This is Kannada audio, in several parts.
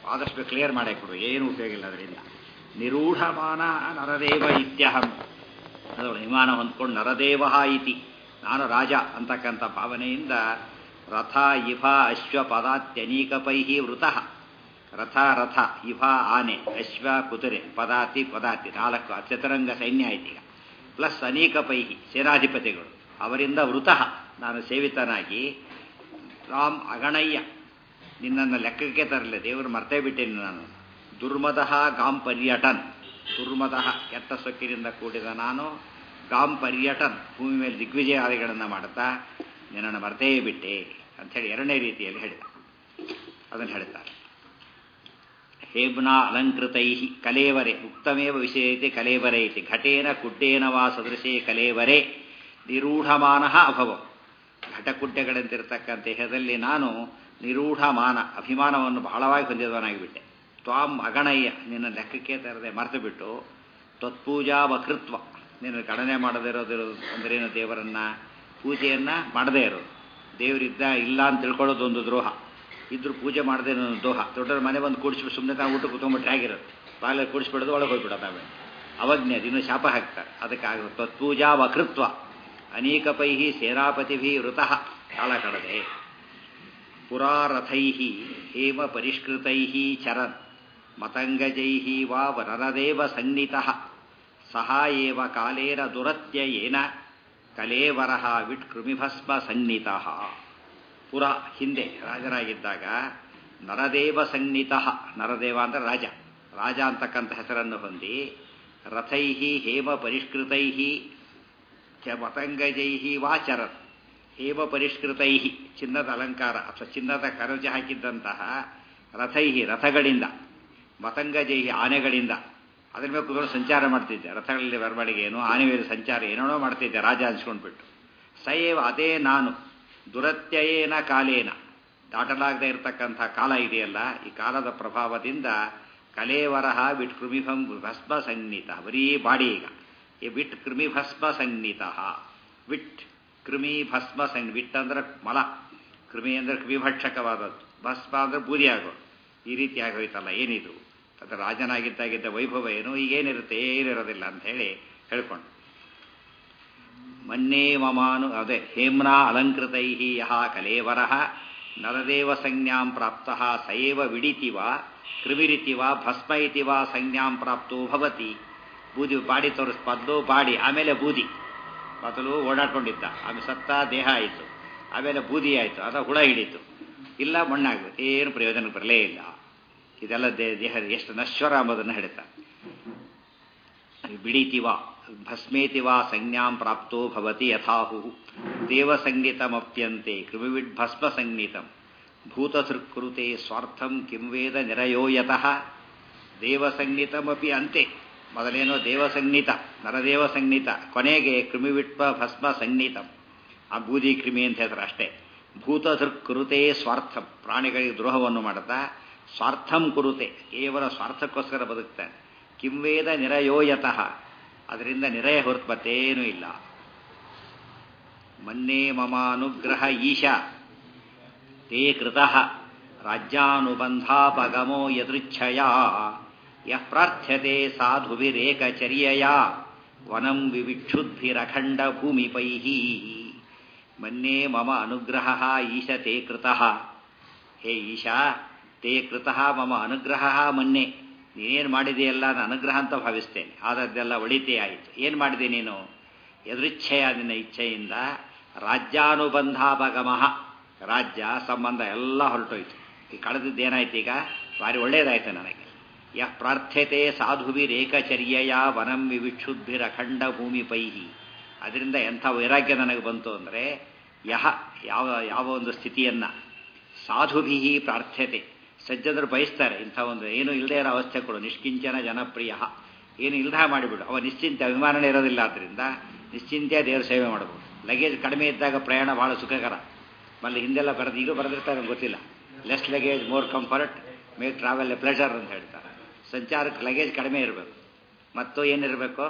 ಆದಷ್ಟು ಕ್ಲಿಯರ್ ಮಾಡೇ ಕೊಡು ಏನು ಉಪಯೋಗ ಇಲ್ಲ ಅದರಿಂದ ನಿರೂಢಮಾನ ನರದೇವ ಇತ್ಯಹಂ ಅದು ವಿಮಾನ ಹೊಂದ್ಕೊಂಡು ನರದೇವ ಇತಿ ನಾನು ರಾಜ ಅಂತಕ್ಕಂಥ ಭಾವನೆಯಿಂದ ರಥ ಇಭ ಅಶ್ವ ಪದಾತ್ಯನೀಕಪೈಹಿ ವೃತಃ ರಥ ರಥ ಇಭ ಆನೆ ಅಶ್ವ ಕುದುರೆ ಪದಾತಿ ಪದಾತಿ ನಾಲ್ಕು ಚತುರಂಗ ಸೈನ್ಯ ಆಯ್ತು ಈಗ ಪ್ಲಸ್ ಅನೇಕ ಪೈಹಿ ಸೇನಾಧಿಪತಿಗಳು ಅವರಿಂದ ವೃತಃ ನಾನು ಸೇವಿತನಾಗಿ ರಾಮ್ ಅಗಣಯ್ಯ ನಿನ್ನನ್ನು ಲೆಕ್ಕಕ್ಕೆ ತರಲಿ ದೇವರು ಮರ್ತೇ ಬಿಟ್ಟೇನೆ ನಾನು ದುರ್ಮದಃ ಗಾಂ ಪರ್ಯಟನ್ ದುರ್ಮದಃ ಕೆಟ್ಟ ಸೊಕ್ಕಿನಿಂದ ಕೂಡಿದ ನಾನು ಗಾಂ ಪರ್ಯಟನ್ ಭೂಮಿ ಮೇಲೆ ದಿಗ್ವಿಜಯಾದಿಗಳನ್ನು ಮಾಡುತ್ತಾ ನಿನ್ನನ್ನು ಮರ್ತೇ ಬಿಟ್ಟೆ ಅಂಥೇಳಿ ಎರಡನೇ ರೀತಿಯಲ್ಲಿ ಹೇಳಿದ ಅದನ್ನು ಹೇಳ್ತಾರೆ ಹೇಬ್ನಾ ಅಲಂಕೃತೈ ಕಲೇವರೆ ಉಕ್ತಮೇವ ವಿಷಯತೆ ಕಲೇವರೆ ಇತಿ ಘಟೇನ ಕುಡ್ಡೇನ ವಾ ಸದೃಶೇ ಕಲೇವರೆ ನಿರೂಢಮಾನ ಅಭವ ಘಟಕುಡ್ಡೆಗಳಂತಿರ್ತಕ್ಕಂಥ ದೇಹದಲ್ಲಿ ನಾನು ನಿರೂಢಮಾನ ಅಭಿಮಾನವನ್ನು ಬಹಳವಾಗಿ ಹೊಂದಿದವನಾಗಿಬಿಟ್ಟೆ ತ್ವಾಂ ಅಗಣಯ್ಯ ನಿನ್ನ ಲೆಕ್ಕಕ್ಕೆ ತರದೆ ಮರೆತು ಬಿಟ್ಟು ತ್ವತ್ಪೂಜಾ ವಕೃತ್ವ ನಿನ್ನ ಗಣನೆ ಮಾಡದೇ ಇರೋದಿರೋದು ಅಂದ್ರೇನು ದೇವರನ್ನ ಪೂಜೆಯನ್ನು ಮಾಡದೇ ಇರೋದು ದೇವರಿದ್ದ ಇಲ್ಲ ಅಂತ ತಿಳ್ಕೊಳ್ಳೋದು ಒಂದು ದ್ರೋಹ ಇದ್ರು ಪೂಜೆ ಮಾಡದೇ ಇರೋದು ದ್ರೋಹ ದೊಡ್ಡವ್ರ ಮನೆ ಬಂದು ಕೂಡಿಸ್ಬಿಟ್ಟು ಸುಮ್ಮನೆ ನಾವು ಊಟ ಕುತ್ಕೊಂಡ್ಬಿಟ್ರೆ ಆಗಿರೋದು ಬಾಗಿಲಲ್ಲಿ ಕೂಡಿಸ್ಬಿಡೋದು ಒಳಗೆ ಹೋಗ್ಬಿಡೋದು ಆಮೇಲೆ ಅವಜ್ಞೆ ಅದು ಇನ್ನೂ ಶಾಪ ಹಾಕ್ತಾರೆ ಅದಕ್ಕಾಗ ತ್ವತ್ಪೂಜಾ ವಕೃತ್ವ ಅನೇಕ ಪೈಹಿ ಸೇನಾಪತಿಭಿ ವೃತಃ ಕಾಲ ಕಡದೆ ಪುರಾರಥೈ ಹೇಮ ಪರಿಷ್ಕೃತೈ ಚರನ್ ಮತಂಗಜೈ ವಾ ವರರದೇವ ಸನ್ನಿತಃ ಸಹ ಏವ ಕಾಲೇನ ದುರತ್ಯಯೇನ ಕಲೇವರ ವಿಟ್ಕೃಮಿಭಸ್ಮ ಸನ್ನಿತಃ ಪುರ ಹಿಂದೆ ರಾಜರಾಗಿದ್ದಾಗ ನರದೇವ ಸನ್ನಿತ ನರದೇವ ಅಂದರೆ ರಾಜ ರಾಜ ಅಂತಕ್ಕಂಥ ಹೆಸರನ್ನು ಹೊಂದಿ ರಥೈ ಹೇಮ ಪರಿಷ್ಕೃತೈ ಚ ಮತಂಗಜೈ ವಾಚರನ್ ಹೇಮ ಪರಿಷ್ಕೃತೈ ಚಿನ್ನದ ಅಲಂಕಾರ ಅಥವಾ ಚಿನ್ನದ ಕರಜ ಹಾಕಿದ್ದಂತಹ ರಥೈ ರಥಗಳಿಂದ ಮತಂಗಜೈ ಆನೆಗಳಿಂದ ಅದ್ರ ಮೇಲೆ ಕುತ್ಕೊಂಡು ಸಂಚಾರ ಮಾಡ್ತಿದ್ದೆ ರಥಗಳಲ್ಲಿ ಬರವಣಿಗೆ ಏನು ಆನೆ ಮೇಲೆ ಸಂಚಾರ ಏನೇನೋ ಮಾಡ್ತಿದ್ದೆ ರಾಜ ಅನ್ಸ್ಕೊಂಡ್ಬಿಟ್ಟು ಸಯೇವ ಅದೇ ನಾನು ದುರತ್ಯಯೇನ ಕಾಲೇನ ದಾಟಲಾಗದೆ ಇರತಕ್ಕಂಥ ಕಾಲ ಇದೆಯಲ್ಲ ಈ ಕಾಲದ ಪ್ರಭಾವದಿಂದ ಕಲೇವರಹ ವಿಟ್ ಕೃಮಿಭಂ ಭಸ್ಮ ಸಂಗೀತ ಬರೀ ಬಾಡಿ ಈಗ ಈ ವಿಟ್ ಕೃಮಿ ಭಸ್ಮ ಸಂಗೀತ ವಿಟ್ ಕೃಮಿ ಭಸ್ಮ ಸಂಗ್ ವಿಟ್ ಅಂದ್ರೆ ಮಲ ಕೃಮಿ ಅಂದ್ರೆ ಕೃಮಿಭಕ್ಷಕವಾದದ್ದು ಭಸ್ಮ ಅಂದ್ರೆ ಬೂದಿ ಆಗೋದು ಈ ರೀತಿ ಆಗೋಯ್ತಲ್ಲ ಏನಿದು ಅದು ರಾಜನಾಗಿದ್ದಾಗಿದ್ದ ವೈಭವ ಏನು ಈಗೇನಿರುತ್ತೆ ಏನಿರೋದಿಲ್ಲ ಅಂತ ಹೇಳಿ ಹೇಳ್ಕೊಂಡು ಮನ್ನೇ ಮಮಾನು ಅದೇ ಹೇಮ್ನಾ ಅಲಂಕೃತೈ ಯಹ ಕಲೇವರ ನರದೇವ ಸಂಜ್ಞಾಂ ಪ್ರಾಪ್ತ ಸಯೇವ ವಿಡಿತಿವ ಕೃಮಿರಿತಿವ ಭಸ್ಮ ಇತಿವ ಸಂಜ್ಞಾಂ ಪ್ರಾಪ್ತೋ ಭವತಿ ಬೂದಿ ಬಾಡಿ ತೋರಿಸ್ ಮೊದಲು ಬಾಡಿ ಆಮೇಲೆ ಬೂದಿ ಮೊದಲು ಓಡಾಡ್ಕೊಂಡಿದ್ದ ಆಮೇಲೆ ಸತ್ತ ದೇಹ ಆಯಿತು ಆಮೇಲೆ ಬೂದಿ ಆಯಿತು ಅದ ಹುಳ ಹಿಡಿತು ಇಲ್ಲ ಮಣ್ಣಾಗ್ಬೇಕು ಏನು ಪ್ರಯೋಜನಕ್ಕೆ ಬರಲೇ ಇಲ್ಲ ಇದೆಲ್ಲ ದೇಹ ಎಷ್ಟು ನಶ್ವರ ಎಂಬುದನ್ನು ಹೇಳ್ತಾರೆ ಬಿಡಿತಿವ ಭಸ್ಮೇತಿವ ಸಂಜ್ಞಾಂ ಪ್ರಾಪ್ತೋ ಭವತಿ ಯಥಾಹು ದೇವಸಂಗೀತಮಪ್ಯಂತೆ ಕೃಮಿವಿಡ್ ಭಸ್ಮ ಸಂಗೀತಂ ಭೂತಸೃಕೃತೆ ಸ್ವಾರ್ಥಂ ಕಿಂ ವೇದ ನಿರಯೋ ಯತಃ ದೇವಸಂಗೀತಮಪಿ ಅಂತೆ ಮೊದಲೇನೋ ದೇವಸಂಗೀತ ನರದೇವ ಸಂಗೀತ ಕೊನೆಗೆ ಕೃಮಿವಿಟ್ವ ಭಸ್ಮ ಸಂಗೀತಂ ಆ ಬೂದಿ ಕ್ರಿಮಿ ಅಂತ ಹೇಳ್ತಾರೆ ಅಷ್ಟೇ ಭೂತಸೃಕೃತೆ ಸ್ವಾರ್ಥಂ ಪ್ರಾಣಿಗಳಿಗೆ ದ್ರೋಹವನ್ನು ಮಾಡುತ್ತಾ ಸ್ವಾರ್ಥಂ ಕುರುತೆ ಕೇವಲ ಸ್ವಾರ್ಥಕ್ಕೋಸ್ಕರ ಬದುಕ್ತಾನೆ ಕಿಂವೇದ ನಿರಯೋಯತಃ ಅದರಿಂದ ನಿರಯ ಹೊರತು ಮತ್ತೇನೂ ಇಲ್ಲ ಮನ್ನೇ ಮಮ ಅನುಗ್ರಹ ಈಶ ತೇ ಕೃತಃ ರಾಜ್ಯಾನುಬಂಧಾಪಗಮೋ ಯದೃಚ್ಛಯ ಯಃ ಪ್ರಾರ್ಥ್ಯತೆ ಸಾಧುಭಿರೇಕಚರ್ಯಯ ವನಂ ವಿವಿಕ್ಷುದ್ಭಿರಖಂಡ ಭೂಮಿಪೈಃ ಮನ್ನೇ ಮಮ ಅನುಗ್ರಹ ಈಶ ತೇ ಕೃತಃ ಹೇ ಈಶಾ ತೇ ಕೃತಃ ಮಮ ಅನುಗ್ರಹ ಮನ್ನೆ ನೀನೇನು ಮಾಡಿದೆಯಲ್ಲ ನಾನು ಅನುಗ್ರಹ ಅಂತ ಭಾವಿಸ್ತೇನೆ ಆದದ್ದೆಲ್ಲ ಒಳಿತೇ ಆಯಿತು ಏನು ಮಾಡಿದೆ ನೀನು ಎದೃಚ್ಛೆಯ ನಿನ್ನ ಇಚ್ಛೆಯಿಂದ ರಾಜ್ಯಾನುಬಂಧಾಪಗಮಃ ರಾಜ್ಯ ಸಂಬಂಧ ಎಲ್ಲ ಹೊರಟೋಯ್ತು ಈ ಕಳೆದಿದ್ದೇನಾಯ್ತು ಈಗ ಭಾರಿ ಒಳ್ಳೇದಾಯ್ತು ನನಗೆ ಯಃ ಪ್ರಾರ್ಥ್ಯತೆ ಸಾಧುವಿರೇಕಚರ್ಯಯ ವನಂ ವಿವಿಕ್ಷುದ್ಭಿರಖಂಡ ಭೂಮಿ ಪೈಹಿ ಅದರಿಂದ ಎಂಥ ವೈರಾಗ್ಯ ನನಗೆ ಬಂತು ಅಂದರೆ ಯಹ ಯಾವ ಯಾವ ಒಂದು ಸ್ಥಿತಿಯನ್ನು ಸಾಧುಭಿ ಪ್ರಾರ್ಥ್ಯತೆ ಸಜ್ಜನರು ಬಯಸ್ತಾರೆ ಇಂಥ ಒಂದು ಏನು ಇಲ್ಲದೆ ಇರೋ ಅವಸ್ಥೆ ಕೊಡು ನಿಷ್ಕಿಂಚನ ಜನಪ್ರಿಯ ಏನು ಇಲ್ದ ಮಾಡಿಬಿಡು ಅವ ನಿಶ್ಚಿಂತೆ ಅಭಿಮಾನನೇ ಇರೋದಿಲ್ಲ ಆದ್ದರಿಂದ ನಿಶ್ಚಿಂತೆ ದೇವರ ಸೇವೆ ಮಾಡಬಹುದು ಲಗೇಜ್ ಕಡಿಮೆ ಇದ್ದಾಗ ಪ್ರಯಾಣ ಬಹಳ ಸುಖಕರ ಮಲ್ಲಿ ಹಿಂದೆಲ್ಲ ಬರೆದು ಈಗಲೂ ಬರೆದಿರ್ತಾರೆ ಗೊತ್ತಿಲ್ಲ less luggage more comfort make travel a pleasure ಅಂತ ಹೇಳ್ತಾರೆ ಸಂಚಾರಕ್ಕೆ ಲಗೇಜ್ ಕಡಿಮೆ ಇರಬೇಕು ಮತ್ತು ಏನಿರಬೇಕು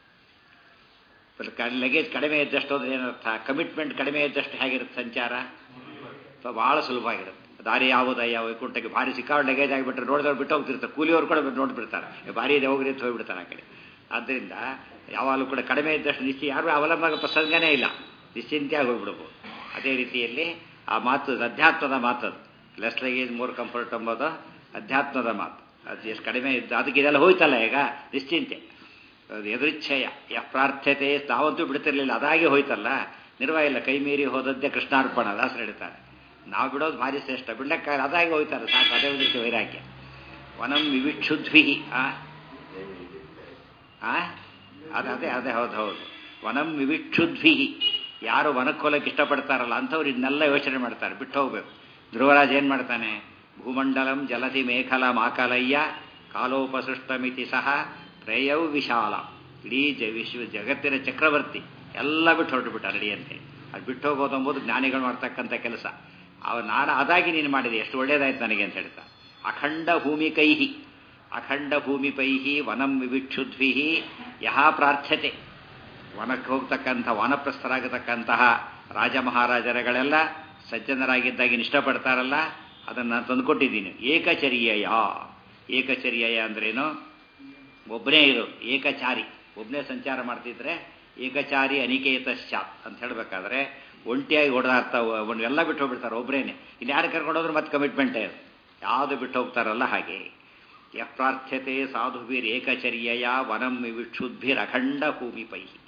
ಲಗೇಜ್ ಕಡಿಮೆ ಇದ್ದಷ್ಟು ಅಂದ್ರೆ ಏನರ್ಥ ಕಮಿಟ್ಮೆಂಟ್ ಕಡಿಮೆ ಇದ್ದಷ್ಟು ಹೇಗಿರುತ್ತೆ ಸಂಚಾರ ಭಾಳ ಸುಲಭ ಆಗಿರುತ್ತೆ ದಾರಿ ಯಾವುದಯ್ಯ ವೈಕುಂಠಕ್ಕೆ ಭಾರಿ ಸಿಕ್ಕಾಡ್ ಲಗೇಜ್ ಆಗಿಬಿಟ್ರೆ ನೋಡಿದವ್ರು ಬಿಟ್ಟು ಹೋಗ್ತಿರ್ತಾರೆ ಕೂಲಿಯವ್ರು ಕೂಡ ನೋಡ್ಬಿಡ್ತಾರೆ ಏ, ಭಾರಿ ಇದೆ ಹೋಗ್ರಿ ಅಂತ ಹೋಗ್ಬಿಡ್ತಾರೆ ಆ ಕಡೆ ಆದ್ದರಿಂದ ಯಾವಾಗಲೂ ಕೂಡ ಕಡಿಮೆ ಇದ್ದಷ್ಟು ನಿಶ್ಚಯ ಯಾರು ಅವಲಂಬ ಪ್ರಸಂಗನೇ ಇಲ್ಲ ನಿಶ್ಚಿಂತೆಯಾಗಿ ಹೋಗ್ಬಿಡ್ಬೋದು ಅದೇ ರೀತಿಯಲ್ಲಿ ಆ ಮಾತು ಅಧ್ಯಾತ್ಮದ ಮಾತದು ಲೆಸ್ ಲಗೇಜ್ ಮೋರ್ ಕಂಫರ್ಟ್ ಎಂಬುದು ಅಧ್ಯಾತ್ಮದ ಮಾತು ಅದು ಎಷ್ಟು ಕಡಿಮೆ ಇದ್ದು ಅದಕ್ಕೆ ಇದೆಲ್ಲ ಹೋಯ್ತಲ್ಲ ಈಗ ನಿಶ್ಚಿಂತೆ ಅದು ಎದುರಿಚ್ಛಯ ಯ ಪ್ರಾರ್ಥ್ಯತೆ ತಾವಂತೂ ಬಿಡ್ತಿರ್ಲಿಲ್ಲ ಅದಾಗಿ ಹೋಯ್ತಲ್ಲ ನಿರ್ವಾಹ ಇಲ್ಲ ಕೈ ಮೀರಿ ಹೋದದ್ದೇ ಕೃಷ್ಣಾರ್ಪಣ ದಾಸರು ಹೇಳ್ತಾರೆ ನಾವು ಬಿಡೋದು ಭಾರಿ ಶ್ರೇಷ್ಠ ಬಿಡ್ಲಕ್ಕಾಗಲ್ಲ ಅದಾಗಿ ಹೋಯ್ತಾರೆ ಸಾಕು ಅದೇ ಒಂದು ವೈರಾಗ್ಯ ವನಂ ವಿವಿಕ್ಷುದ್ವಿ ಆ ಆ ಅದು ಅದೇ ಅದೇ ಹೌದು ಹೌದು ವನಂ ವಿವಿಕ್ಷುದ್ವಿ ಯಾರು ವನಕ್ಕೆ ಹೋಲಕ್ಕೆ ಇಷ್ಟಪಡ್ತಾರಲ್ಲ ಅಂಥವ್ರು ಇದನ್ನೆಲ್ಲ ಯೋಚನೆ ಮಾಡ್ತಾರೆ ಬಿಟ್ಟು ಹೋಗ್ಬೇಕು ಧ್ರುವರಾಜ್ ಏನು ಮಾಡ್ತಾನೆ ಭೂಮಂಡಲಂ ಜಲಧಿ ಮೇಖಲ ಮಾಕಲಯ್ಯ ಕಾಲೋಪಸೃಷ್ಟಮಿತಿ ಸಹ ತ್ರಯವು ವಿಶಾಲ ಇಡೀ ಜ ವಿಶ್ವ ಜಗತ್ತಿನ ಚಕ್ರವರ್ತಿ ಎಲ್ಲ ಬಿಟ್ಟು ಹೊರಟು ಬಿಟ್ಟ ನಡಿಯಂತೆ ಅದು ಬಿಟ್ಟು ಹೋಗೋದು ಎಂಬುದು ಜ್ಞಾನಿಗಳು ಮಾಡ್ತಕ್ಕಂಥ ಕೆಲಸ ಅವ ನಾನು ಅದಾಗಿ ನೀನು ಮಾಡಿದೆ ಎಷ್ಟು ಒಳ್ಳೇದಾಯ್ತು ನನಗೆ ಅಂತ ಹೇಳ್ತಾ ಅಖಂಡ ಭೂಮಿ ಕೈಹಿ ಅಖಂಡ ಭೂಮಿ ಪೈಹಿ ವನಂ ವಿವಿಕ್ಷುದ್ವಿ ಯಹ ಪ್ರಾರ್ಥ್ಯತೆ ವನಕ್ಕೆ ಹೋಗ್ತಕ್ಕಂಥ ವಾನಪ್ರಸ್ಥರಾಗತಕ್ಕಂತಹ ರಾಜ ಮಹಾರಾಜರುಗಳೆಲ್ಲ ಸಜ್ಜನರಾಗಿದ್ದಾಗಿನ ಇಷ್ಟಪಡ್ತಾರಲ್ಲ ಅದನ್ನು ನಾನು ತಂದುಕೊಟ್ಟಿದ್ದೀನಿ ಏಕಚರ್ಯಯ ಏಕಚರ್ಯಯ ಅಂದ್ರೇನು ಒಬ್ಬನೇ ಇರು ಏಕಚಾರಿ ಒಬ್ಬನೇ ಸಂಚಾರ ಮಾಡ್ತಿದ್ರೆ ಏಕಚಾರಿ ಅನಿಕೇತ ಶಾತ್ ಅಂತ ಹೇಳಬೇಕಾದ್ರೆ ಒಂಟಿಯಾಗಿ ಓಡಾಡ್ತ ಎಲ್ಲ ಬಿಟ್ಟು ಹೋಗ್ಬಿಡ್ತಾರೆ ಒಬ್ಬರೇನೆ ಇಲ್ಲಿ ಯಾರು ಕರ್ಕೊಂಡೋದ್ರೆ ಮತ್ತೆ ಕಮಿಟ್ಮೆಂಟೇ ಅದು ಯಾವುದು ಬಿಟ್ಟು ಹೋಗ್ತಾರಲ್ಲ ಹಾಗೆ ಯಃ ಪ್ರಾರ್ಥ್ಯತೆ ಸಾಧುಭಿರ್ ಏಕಚರ್ಯಯ ವನಂ ವಿಕ್ಷುದ್ಭಿರ್ ಅಖಂಡ ಭೂಮಿ ಪೈಹಿ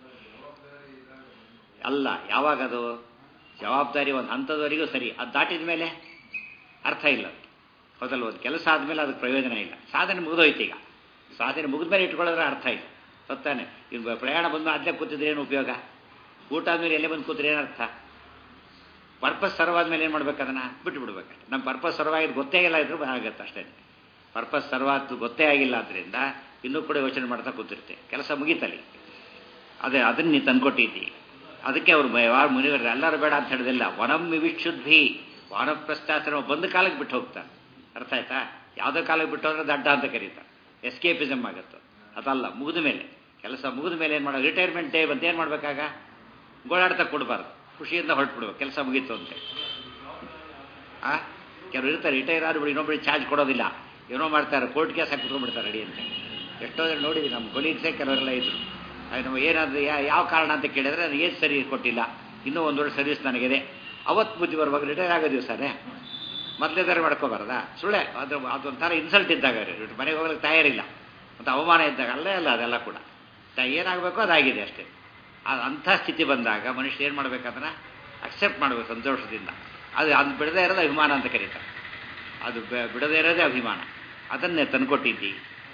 ಅಲ್ಲ ಯಾವಾಗದು ಜವಾಬ್ದಾರಿ ಒಂದು ಹಂತದವರೆಗೂ ಸರಿ ಅದು ದಾಟಿದ ಮೇಲೆ ಅರ್ಥ ಇಲ್ಲ ಹೌದಲ್ವ ಒಂದು ಕೆಲಸ ಆದಮೇಲೆ ಅದಕ್ಕೆ ಪ್ರಯೋಜನ ಇಲ್ಲ ಸಾಧನೆ ಮುಗಿದೋಯ್ತು ಈಗ ಸಾಧನೆ ಮುಗಿದ ಮೇಲೆ ಇಟ್ಕೊಳ್ಳೋದ್ರೆ ಅರ್ಥ ಇಲ್ಲ ಗೊತ್ತಾನೆ ಈಗ ಪ್ರಯಾಣ ಬಂದು ಅಲ್ಲೇ ಕೂತಿದ್ರೆ ಏನು ಉಪಯೋಗ ಊಟ ಆದ್ಮೇಲೆ ಎಲ್ಲೇ ಬಂದು ಕೂತ್ರೆ ಏನು ಅರ್ಥ ಪರ್ಪಸ್ ಸರ್ವ್ ಆದ್ಮೇಲೆ ಏನು ಮಾಡ್ಬೇಕು ಅದನ್ನು ಬಿಟ್ಟು ಬಿಡ್ಬೇಕು ನಮ್ಮ ಪರ್ಪಸ್ ಸರ್ವ್ ಆಗಿದ್ದು ಗೊತ್ತೇ ಇಲ್ಲ ಇದ್ರೂ ಆಗುತ್ತೆ ಅಷ್ಟೇ ಪರ್ಪಸ್ ಸರ್ವ್ ಆದ್ದು ಗೊತ್ತೇ ಆಗಿಲ್ಲ ಆದ್ದರಿಂದ ಇನ್ನೂ ಕೂಡ ಯೋಚನೆ ಮಾಡ್ತಾ ಕೂತಿರ್ತೆ ಕೆಲಸ ಮುಗೀತಲ್ಲಿ ಅದೇ ಅದನ್ನು ನೀನು ತಂದ್ಕೊಟ್ಟಿದ್ದಿ ಅದಕ್ಕೆ ಅವರು ಯಾರು ಮುನಿವರು ಎಲ್ಲರೂ ಬೇಡ ಅಂತ ಹೇಳಿದಿಲ್ಲ ವನಂ ವಿವಿಕ್ಷುದ್ವಿ ವಾನಪ್ರಸ್ಥಾಶ್ರಮ ಬಂದ ಕಾಲಕ್ಕೆ ಬಿಟ್ಟು ಹೋಗ್ತಾರೆ ಅರ್ಥ ಆಯ್ತಾ ಯಾವುದೋ ಕಾಲಕ್ಕೆ ಬಿಟ್ಟು ಹೋದ್ರೆ ದಡ್ಡ ಅಂತ ಕರೀತಾರೆ ಎಸ್ಕೇಪಿಸಮ್ ಆಗುತ್ತೆ ಅದಲ್ಲ ಮುಗಿದ ಮೇಲೆ ಕೆಲಸ ಮುಗಿದ ಮೇಲೆ ಏನು ಮಾಡೋದು ರಿಟೈರ್ಮೆಂಟ್ ಡೇ ಬಂದು ಏನು ಮಾಡಬೇಕಾಗ ಗೋಳಾಡ್ತಾ ಕೊಡಬಾರ್ದು ಖುಷಿಯಿಂದ ಹೊರಟ್ಬಿಡ್ಬೇಕು ಕೆಲಸ ಮುಗೀತು ಅಂತ ಆ ಕೆಲವರು ಇರ್ತಾರೆ ರಿಟೈರ್ ಆದ್ಬಿಡಿ ಇನ್ನೊಬ್ಬರಿಗೆ ಚಾರ್ಜ್ ಕೊಡೋದಿಲ್ಲ ಏನೋ ಮಾಡ್ತಾರೆ ಕೋರ್ಟ್ ಕೇಸ್ ಹಾಕಿ ಕುತ್ಕೊಂಡ್ಬಿಡ್ತಾರೆ ರೆಡಿ ಅಂತ ಎಷ್ಟೋ ಜನ ನೋಡಿದ್ವಿ ನಮ್ಮ ಕೊಲೀಗ್ಸೇ ಕೆಲವರೆಲ್ಲ ಇದ್ರು ಅದು ನಮ್ಮ ಏನಾದ್ರು ಯಾವ ಕಾರಣ ಅಂತ ಕೇಳಿದ್ರೆ ನನಗೆ ಏನು ಸರಿ ಕೊಟ್ಟಿಲ್ಲ ಇನ್ನೂ ಒಂದು ವರ್ಷ ಸರ್ವಿಸ್ ನನಗಿದೆ ಅವತ್ತು ಬುದ್ಧಿ ಬರುವಾಗ ರಿಟೈರ್ ಆಗೋ ದಿವಸನೇ ಮೊದಲೇದಾರು ಮಾಡ್ಕೋಬಾರ್ದ ಸುಳ್ಳೆ ಅದು ಅದೊಂಥರ ಇನ್ಸಲ್ಟ್ ಇದ್ದಾಗ ಮನೆಗೆ ಹೋಗ್ಲಿಕ್ಕೆ ತಯಾರಿಲ್ಲ ಮತ್ತು ಅವಮಾನ ಇದ್ದಾಗ ಅಲ್ಲೇ ಅಲ್ಲ ಅದೆಲ್ಲ ಕೂಡ ಏನಾಗಬೇಕೋ ಅದಾಗಿದೆ ಅಷ್ಟೇ ಅದು ಅಂಥ ಸ್ಥಿತಿ ಬಂದಾಗ ಮನುಷ್ಯ ಏನು ಮಾಡ್ಬೇಕಂದ್ರೆ ಅಕ್ಸೆಪ್ಟ್ ಮಾಡಬೇಕು ಸಂತೋಷದಿಂದ ಅದು ಅದು ಬಿಡದೇ ಇರೋದು ಅಭಿಮಾನ ಅಂತ ಕರೀತಾರೆ ಅದು ಬಿಡದೇ ಇರೋದೇ ಅಭಿಮಾನ ಅದನ್ನೇ ತಂದ್ಕೊಟ್ಟಿದ್ದಿ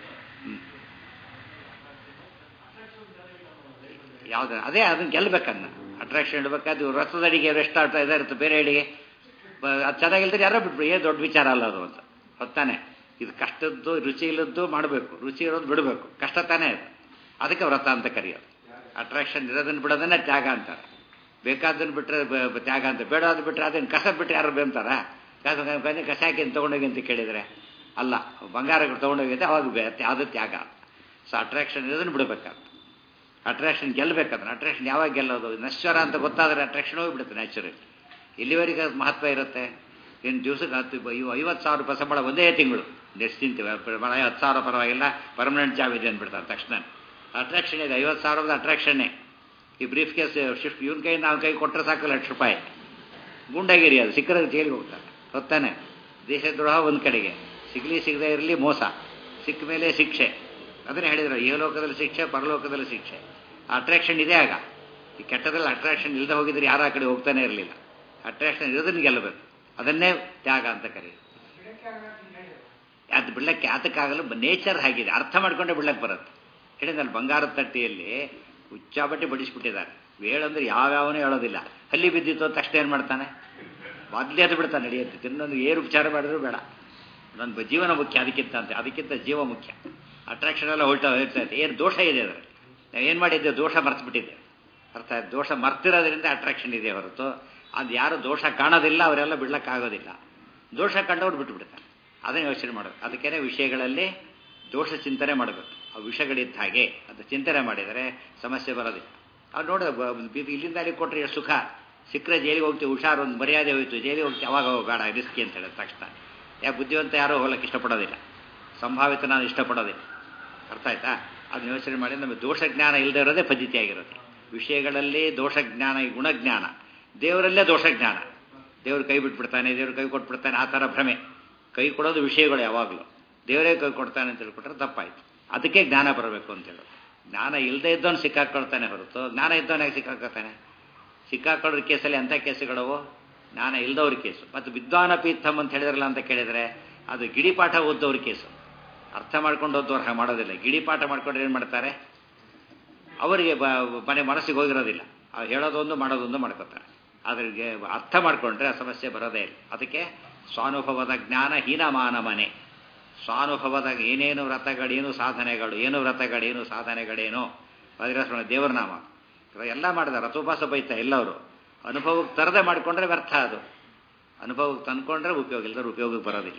ಯಾವ್ದು ಅದೇ ಅದನ್ನ ಗೆಲ್ಬೇಕನ್ನ ಅಟ್ರಾಕ್ಷನ್ ಇಡಬೇಕಾದ್ರೆ ರಥದ ಅಡಿಗೆ ಎಷ್ಟು ಆಡ್ತಾ ಇರುತ್ತೆ ಬೇರೆ ಅಡಿಗೆ ಅದು ಚೆನ್ನಾಗಿಲ್ದ್ರೆ ಯಾರೋ ಬಿಟ್ಬಿಡಿ ಏನು ದೊಡ್ಡ ವಿಚಾರ ಅಲ್ಲ ಅದು ಅಂತ ಹೊತ್ತಾನೆ ಇದು ಕಷ್ಟದ್ದು ರುಚಿ ಇಲ್ಲದ್ದು ಮಾಡಬೇಕು ರುಚಿ ಇರೋದು ಬಿಡಬೇಕು ಕಷ್ಟ ತಾನೇ ಅದು ಅದಕ್ಕೆ ವ್ರತ ಅಂತ ಕರೆಯೋದು ಅಟ್ರಾಕ್ಷನ್ ಇರೋದನ್ನು ಬಿಡೋದನ್ನೇ ತ್ಯಾಗ ಅಂತಾರೆ ಬೇಕಾದನ್ನು ಬಿಟ್ಟರೆ ತ್ಯಾಗ ಅಂತ ಬೇಡಾದ್ ಬಿಟ್ಟರೆ ಅದನ್ನು ಕಸ ಬಿಟ್ಟರೆ ಯಾರು ಬೇಂತಾರ ಕಸ ಕಸ ಹಾಕಿ ತೊಗೊಂಡೋಗಿ ಅಂತ ಕೇಳಿದರೆ ಅಲ್ಲ ಬಂಗಾರ ತೊಗೊಂಡೋಗಿದ್ದೆ ಅವಾಗ ಅದು ತ್ಯಾಗ ಸೊ ಅಟ್ರಾಕ್ಷನ್ ಇರೋದನ್ನು ಬಿಡಬೇಕಾಗ್ತದೆ ಅಟ್ರಾಕ್ಷನ್ ಗೆಲ್ಲಬೇಕಂದ್ರೆ ಅಟ್ರಾಕ್ಷನ್ ಯಾವಾಗ ಗೆಲ್ಲೋದು ನಶ್ವರ ಅಂತ ಗೊತ್ತಾದರೆ ಅಟ್ರಾಕ್ಷನ್ ಹೋಗಿಬಿಡುತ್ತೆ ನ್ಯಾಚುರಲಿ ಎಲ್ಲಿವರೆಗೆ ಅದು ಮಹತ್ವ ಇರುತ್ತೆ ಏನು ದಿವಸಕ್ಕೆ ಹತ್ತು ಇವು ಐವತ್ತು ಸಾವಿರ ರೂಪಾಯಿ ಸಂಬಳ ಒಂದೇ ತಿಂಗಳು ನಿಶ್ಚಿಂತೀವಿ ಹತ್ತು ಸಾವಿರ ಪರವಾಗಿಲ್ಲ ಪರ್ಮನೆಂಟ್ ಜಾಬ್ ಇದೆ ಅಂದ್ಬಿಡ್ತಾರೆ ತಕ್ಷಣ ಅಟ್ರಾಕ್ಷನ್ ಇದೆ ಐವತ್ತು ಸಾವಿರದ ಅಟ್ರಾಕ್ಷನ್ನೇ ಈ ಬ್ರೀಫ್ ಕೇಸ್ ಶಿಫ್ಟ್ ಇವನ ಕೈ ನಾವು ಕೈ ಕೊಟ್ಟರೆ ಸಾಕು ಲಕ್ಷ ರೂಪಾಯಿ ಗುಂಡಾಗಿರಿ ಅದು ಸಿಕ್ಕರೆ ಜೈಲಿಗೆ ಹೋಗ್ತಾರೆ ಹೊತ್ತಾನೆ ದೇಶದ್ರೋಹ ಒಂದು ಕಡೆಗೆ ಸಿಗಲಿ ಸಿಗದೇ ಇರಲಿ ಮೋಸ ಸಿಕ್ಕ ಮೇಲೆ ಶಿಕ್ಷೆ ಅದನ್ನೇ ಹೇಳಿದ್ರು ಈ ಲೋಕದಲ್ಲಿ ಶಿಕ್ಷೆ ಪರಲೋಕದಲ್ಲಿ ಶಿಕ್ಷೆ ಅಟ್ರಾಕ್ಷನ್ ಇದೆ ಆಗ ಈ ಕೆಟ್ಟದಲ್ಲಿ ಅಟ್ರಾಕ್ಷನ್ ಇಲ್ಲದೆ ಹೋಗಿದ್ರೆ ಯಾರು ಆ ಕಡೆ ಹೋಗ್ತಾನೆ ಇರಲಿಲ್ಲ ಅಟ್ರಾಕ್ಷನ್ ಇರೋದನ್ನ ಗೆಲ್ಲಬೇಕು ಅದನ್ನೇ ತ್ಯಾಗ ಅಂತ ಕರೀದು ಅದು ಬಿಡ್ಲಕ್ಕೆ ಯಾತಕ್ಕಾಗಲ್ಲ ನೇಚರ್ ಹಾಗಿದೆ ಅರ್ಥ ಮಾಡ್ಕೊಂಡೆ ಬಿಡ್ಲಕ್ಕೆ ಬರುತ್ತೆ ಹೇಳಿದಲ್ಲಿ ಬಂಗಾರದ ತಟ್ಟಿಯಲ್ಲಿ ಹುಚ್ಚಾಬಟ್ಟಿ ಬಡಿಸ್ಬಿಟ್ಟಿದ್ದಾರೆ ಬೇಳಂದ್ರೆ ಯಾವ್ಯಾವನೂ ಹೇಳೋದಿಲ್ಲ ಹಲ್ಲಿ ಬಿದ್ದಿತ್ತು ತಕ್ಷಣ ಏನು ಮಾಡ್ತಾನೆ ಮೊದಲೇ ಅದು ಬಿಡ್ತಾನೆ ನಡೆಯುತ್ತೆ ತಿನ್ನೊಂದು ಏನು ಉಪಚಾರ ಮಾಡಿದ್ರು ಬೇಡ ನನ್ನ ಜೀವನ ಮುಖ್ಯ ಅದಕ್ಕಿಂತ ಅಂತ ಅದಕ್ಕಿಂತ ಜೀವ ಮುಖ್ಯ ಅಟ್ರಾಕ್ಷನ್ ಎಲ್ಲ ಹೊಲ್ಟ ಇರ್ತೈತೆ ಏನು ದೋಷ ಇದೆ ಅದರಲ್ಲಿ ನಾವು ಏನು ಮಾಡಿದ್ದೇವೆ ದೋಷ ಮರ್ತ್ಬಿಟ್ಟಿದ್ದೇವೆ ಅರ್ಥ ದೋಷ ಮರ್ತಿರೋದ್ರಿಂದ ಅಟ್ರಾಕ್ಷನ್ ಇದೆ ಹೊರತು ಅದು ಯಾರು ದೋಷ ಕಾಣೋದಿಲ್ಲ ಅವರೆಲ್ಲ ಬಿಡ್ಲಕ್ಕಾಗೋದಿಲ್ಲ ದೋಷ ಕಂಡವ್ರು ಬಿಟ್ಟುಬಿಡ್ತಾರೆ ಅದನ್ನು ಯೋಚನೆ ಮಾಡಬೇಕು ಅದಕ್ಕೇನೆ ವಿಷಯಗಳಲ್ಲಿ ದೋಷ ಚಿಂತನೆ ಮಾಡಬೇಕು ಆ ವಿಷಯಗಳಿದ್ದ ಹಾಗೆ ಅದು ಚಿಂತನೆ ಮಾಡಿದರೆ ಸಮಸ್ಯೆ ಬರೋದಿಲ್ಲ ಅವ್ರು ನೋಡ ಇಲ್ಲಿಂದ ಅಲ್ಲಿ ಕೊಟ್ಟರೆ ಎಷ್ಟು ಸುಖ ಸಿಕ್ಕರೆ ಜೈಲಿಗೆ ಹೋಗ್ತೀವಿ ಹುಷಾರು ಒಂದು ಮರ್ಯಾದೆ ಹೋಯ್ತು ಜೈಲಿಗೆ ಹೋಗ್ತೀವಿ ಅವಾಗ ಹೋಗು, ಬೇಡ ರಿಸ್ಕಿ ಅಂತ ಹೇಳಿದ ತಕ್ಷಣ ಯಾಕೆ ಬುದ್ಧಿವಂತ ಯಾರೂ ಹೋಗ್ಲಿಕ್ಕೆ ಇಷ್ಟಪಡೋದಿಲ್ಲ ಸಂಭಾವಿತ ನಾನು ಇಷ್ಟಪಡೋದಿಲ್ಲ ಅರ್ಥ ಆಯ್ತಾ ಅದನ್ನ ಯೋಚನೆ ಮಾಡಿ ನಮಗೆ ದೋಷ ಜ್ಞಾನ ಇಲ್ಲದೆ ಇರೋದೇ ಪದ್ಧತಿಯಾಗಿರುತ್ತೆ ವಿಷಯಗಳಲ್ಲಿ ದೋಷ ಜ್ಞಾನ ಈ ಗುಣಜ್ಞಾನ ದೇವರಲ್ಲೇ ದೋಷ ಜ್ಞಾನ ದೇವರು ಕೈ ಬಿಟ್ಬಿಡ್ತಾನೆ ದೇವರು ಕೈ ಕೊಟ್ಬಿಡ್ತಾನೆ ಆ ಥರ ಭ್ರಮೆ ಕೈ ಕೊಡೋದು ವಿಷಯಗಳು ಯಾವಾಗಲೂ ದೇವರೇ ಕೈ ಕೊಡ್ತಾನೆ ಅಂತ ಹೇಳ್ಕೊಟ್ರೆ ತಪ್ಪಾಯ್ತು ಅದಕ್ಕೆ ಜ್ಞಾನ ಬರಬೇಕು ಅಂತ ಹೇಳೋದು ಜ್ಞಾನ ಇಲ್ಲದೆ ಇದ್ದವನು ಸಿಕ್ಕಾಕೊಳ್ತಾನೆ ಹೊರತು ಜ್ಞಾನ ಇದ್ದವನಾಗ ಸಿಕ್ಕಾಕೊಳ್ತಾನೆ ಸಿಕ್ಕಾಕೊಳ್ಳೋದ್ರ ಕೇಸಲ್ಲಿ ಅಂಥ ಕೇಸುಗಳವು ಜ್ಞಾನ ಇಲ್ದವ್ರ ಕೇಸು ಮತ್ತು ವಿದ್ವಾನ ಪೀಠಂ ಅಂತ ಹೇಳಿದ್ರಲ್ಲ ಅಂತ ಕೇಳಿದರೆ ಅದು ಗಿಡಿಪಾಠ ಓದ್ದವ್ರ ಕೇಸು ಅರ್ಥ ಮಾಡ್ಕೊಂಡು ಓದೋರು ಹಾಗೆ ಮಾಡೋದಿಲ್ಲ ಗಿಡಿಪಾಠ ಮಾಡ್ಕೊಂಡ್ರೆ ಏನು ಮಾಡ್ತಾರೆ ಅವರಿಗೆ ಬ ಮನೆ ಮನಸ್ಸಿಗೆ ಹೋಗಿರೋದಿಲ್ಲ ಅವ್ರು ಹೇಳೋದೊಂದು ಮಾಡೋದೊಂದು ಮಾಡ್ಕೋತಾರೆ ಅದ್ರಿಗೆ ಅರ್ಥ ಮಾಡಿಕೊಂಡ್ರೆ ಆ ಸಮಸ್ಯೆ ಬರೋದೇ ಇಲ್ಲ ಅದಕ್ಕೆ ಸ್ವಾನುಭವದ ಜ್ಞಾನ ಹೀನಮಾನ ಮನೆ ಸ್ವಾನುಭವದ ಏನೇನು ವ್ರತಗಳೇನು ಸಾಧನೆಗಳು ಏನು ವ್ರತಗಳೇನು ಸಾಧನೆಗಳೇನು ವಜ್ರಸ್ಮರಣ ದೇವರ ನಾಮ ಎಲ್ಲ ಮಾಡಿದ ರಥೋಪಾಸ ಬೈತಾ ಎಲ್ಲವರು ಅನುಭವಕ್ಕೆ ತರದೆ ಮಾಡಿಕೊಂಡ್ರೆ ವ್ಯರ್ಥ ಅದು ಅನುಭವಕ್ಕೆ ತಂದ್ಕೊಂಡ್ರೆ ಉಪಯೋಗ ಇಲ್ಲದ್ರೆ ಉಪಯೋಗಕ್ಕೆ ಬರೋದಿಲ್ಲ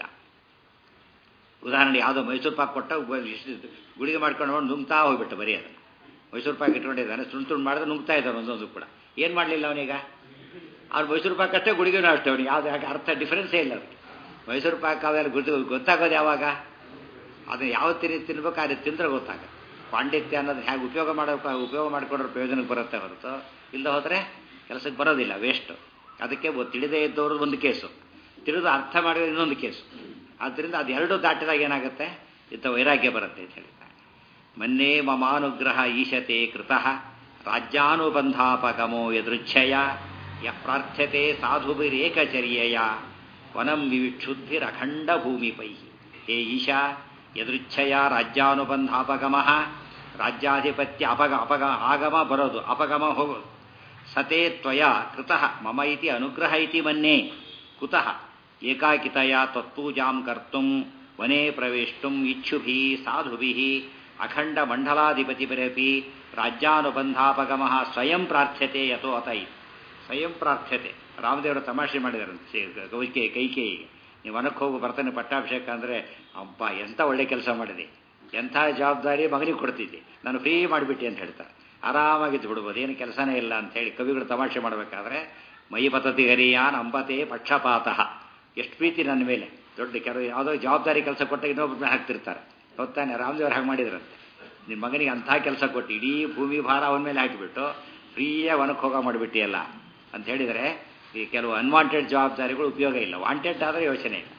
ಉದಾಹರಣೆ ಯಾವುದೋ ಮೈಸೂರು ಪಾಕ್ ಕೊಟ್ಟ ಗುಳಿಗೆ ಮಾಡ್ಕೊಂಡು ನೋಡಿ ನುಂಗ್ತಾ ಹೋಗ್ಬಿಟ್ಟು ಬರೀ ಅದು ಮೈಸೂರು ಪಾಕ್ ಇಟ್ಕೊಂಡಿದ್ದಾನೆ ತುಂಡು ತುಂಡು ಮಾಡಿದ್ರೆ ನುಂಗ್ತಾ ಇದ್ದಾನೆ ಒಂದೊಂದು ಕೂಡ ಏನು ಮಾಡಲಿಲ್ಲ ಅವನೀಗ ಅವ್ನು ಮೈಸೂರು ಪಾಕ್ ಅಷ್ಟೇ ಗುಳಿಗೆನೂ ಅಷ್ಟೇ ಅವನಿಗೆ ಯಾವ್ದು ಯಾಕೆ ಅರ್ಥ ಡಿಫ್ರೆನ್ಸೇ ಇಲ್ಲ ಅದಕ್ಕೆ ಮೈಸೂರು ಪಾಕ್ ಅವೆಲ್ಲ ಗೊತ್ತು ಗೊತ್ತಾಗೋದು ಯಾವಾಗ ಅದನ್ನ ಯಾವ ತಿನ್ನಿ ತಿನ್ಬೇಕು ಆ ರೀತಿ ತಿಂದ್ರೆ ಗೊತ್ತಾಗುತ್ತೆ ಪಾಂಡಿತ್ಯ ಅನ್ನೋದು ಹೇಗೆ ಉಪಯೋಗ ಮಾಡೋಕೆ ಉಪಯೋಗ ಮಾಡ್ಕೊಂಡ್ರೆ ಪ್ರಯೋಜನಕ್ಕೆ ಬರುತ್ತೆ ಹೊರತು ಇಲ್ಲ ಹೋದರೆ ಕೆಲಸಕ್ಕೆ ಬರೋದಿಲ್ಲ ವೇಸ್ಟು ಅದಕ್ಕೆ ಒ- ತಿಳಿದೇ ಇದ್ದವರು ಒಂದು ಕೇಸು ತಿಳಿದು ಅರ್ಥ ಮಾಡಿದ್ರೆ ಇನ್ನೊಂದು ಕೇಸು ಆದ್ದರಿಂದ ಅದೆರಡು ದಾಟಿದಾಗ ಏನಾಗುತ್ತೆ ಇಂಥ ವೈರಾಗ್ಯ ಬರುತ್ತೆ ಅಂತ ಹೇಳ್ತಾರೆ ಮನ್ನೇ ಮಮಾನುಗ್ರಹ ಈಶತೆ ಕೃತಃ ರಾಜ್ಯಾನುಬಂಧಾಪಗಮೋ ಯದೃಚ್ಛಯ ಯ ಪ್ರಾರ್ಥ್ಯತೆ ಸಾಧುಭಿರೇಕಚರ್ಯಯ ವನಂ ವಿವಿಕ್ಷುದ್ಭಿರಖಂಡ ಭೂಮಿಪೈ ಹೇ ಈಶಾ ಯದೃಚ್ಛಯ ರಾಜ್ಯಾನುಬಂಧಾಪಗಮ ರಾಜ್ಯಾಧಿಪತ್ಯ ಅಪಗ ಅಪಗ ಆಗಮ ಬರೋದು ಅಪಗಮ ಹೋಗೋದು ಸತೆ ತ್ವಯ ಕೃತಃ ಮಮ ಇತಿ ಅನುಗ್ರಹ ಇತಿ ಮನ್ಯೆ ಕುತಃ ಏಕಾಕಿತಯ ತತ್ಪೂಜಾಂ ಕರ್ತುಂ ವನೇ ಪ್ರವೇಷ್ಟುಂ ಇಚ್ಛುಭಿ ಸಾಧುಭಿ ಅಖಂಡ ಮಂಡಲಾಧಿಪತಿಭಿರಪಿ ರಾಜ್ಯಾನುಬಂಧಾಪಗಮ ಸ್ವಯಂ ಪ್ರಾರ್ಥ್ಯತೆ ಯಥೋ ಅತ ಇತಿ ಸ್ವಯಂ ಪ್ರಾರ್ಥ್ಯತೆ ರಾಮದೇವರ ತಮಾಷೆ ಮಾಡಿದಾರಂತೆ ಕೈಕೆ ಕೈಕೇಯಿಗೆ ನೀವು ವನಕ್ಕೆ ಹೋಗು ಬರ್ತಾನೆ ಪಟ್ಟಾಭಿಷೇಕ ಅಂದರೆ ಅಬ್ಬ ಎಂಥ ಒಳ್ಳೆ ಕೆಲಸ ಮಾಡಿದೆ ಎಂಥ ಜವಾಬ್ದಾರಿ ಮಗನಿಗೆ ಕೊಡ್ತಿದ್ದೆ ನಾನು ಫ್ರೀ ಮಾಡಿಬಿಟ್ಟೆ ಅಂತ ಹೇಳ್ತಾರೆ ಆರಾಮಾಗಿದ್ದು ಬಿಡ್ಬೋದು ಏನು ಕೆಲಸನೇ ಇಲ್ಲ ಅಂತ ಹೇಳಿ ಕವಿಗಳು ತಮಾಷೆ ಮಾಡಬೇಕಾದ್ರೆ ಮೈ ಪತತಿ ಹರಿಯಾನ್ ಅಂಬತೆ ಪಕ್ಷಪಾತಃ ಎಷ್ಟು ಪ್ರೀತಿ ನನ್ನ ಮೇಲೆ ದೊಡ್ಡ ಕೆಲವು ಯಾವುದೋ ಜವಾಬ್ದಾರಿ ಕೆಲಸ ಕೊಟ್ಟಾಗ ಇನ್ನೊಬ್ಬರ ಮೇಲೆ ಹಾಕ್ತಿರ್ತಾರೆ ಹೊತ್ತಾನೆ ರಾಮದೇವ್ರು ಹಾಗೆ ಮಾಡಿದ್ರಂತೆ ನಿಮ್ಮ ಮಗನಿಗೆ ಅಂಥ ಕೆಲಸ ಕೊಟ್ಟು ಇಡೀ ಭೂಮಿ ಭಾರ ಅವನ ಮೇಲೆ ಹಾಕಿಬಿಟ್ಟು ಫ್ರೀಯಾಗಿ ವನಕ್ಕೆ ಹೋಗೋ ಮಾಡಿಬಿಟ್ಟಿಯಲ್ಲ ಅಂತ ಹೇಳಿದರೆ ಈ ಕೆಲವು ಅನ್ವಾಂಟೆಡ್ ಜವಾಬ್ದಾರಿಗಳು ಉಪಯೋಗ ಇಲ್ಲ ವಾಂಟೆಡ್ ಆದರೆ ಯೋಚನೆ ಇಲ್ಲ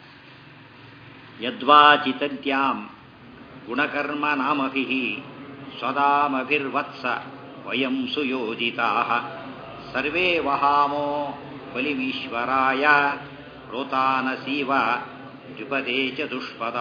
ಯದ್ವಾಚಿತಂತ್ಯಾಂ ಗುಣಕರ್ಮ ನಾಮಭಿ ಸ್ವದಾಮಭಿರ್ವತ್ಸ ವಯಂ ಸುಯೋಜಿತಾ ಸರ್ವೇ ವಹಾಮೋ ಬಲಿಮೀಶ್ವರಾಯ ರೋತಾನಸೀವ ದ್ವಿಪದೇ ಚತುಷ್ಪದ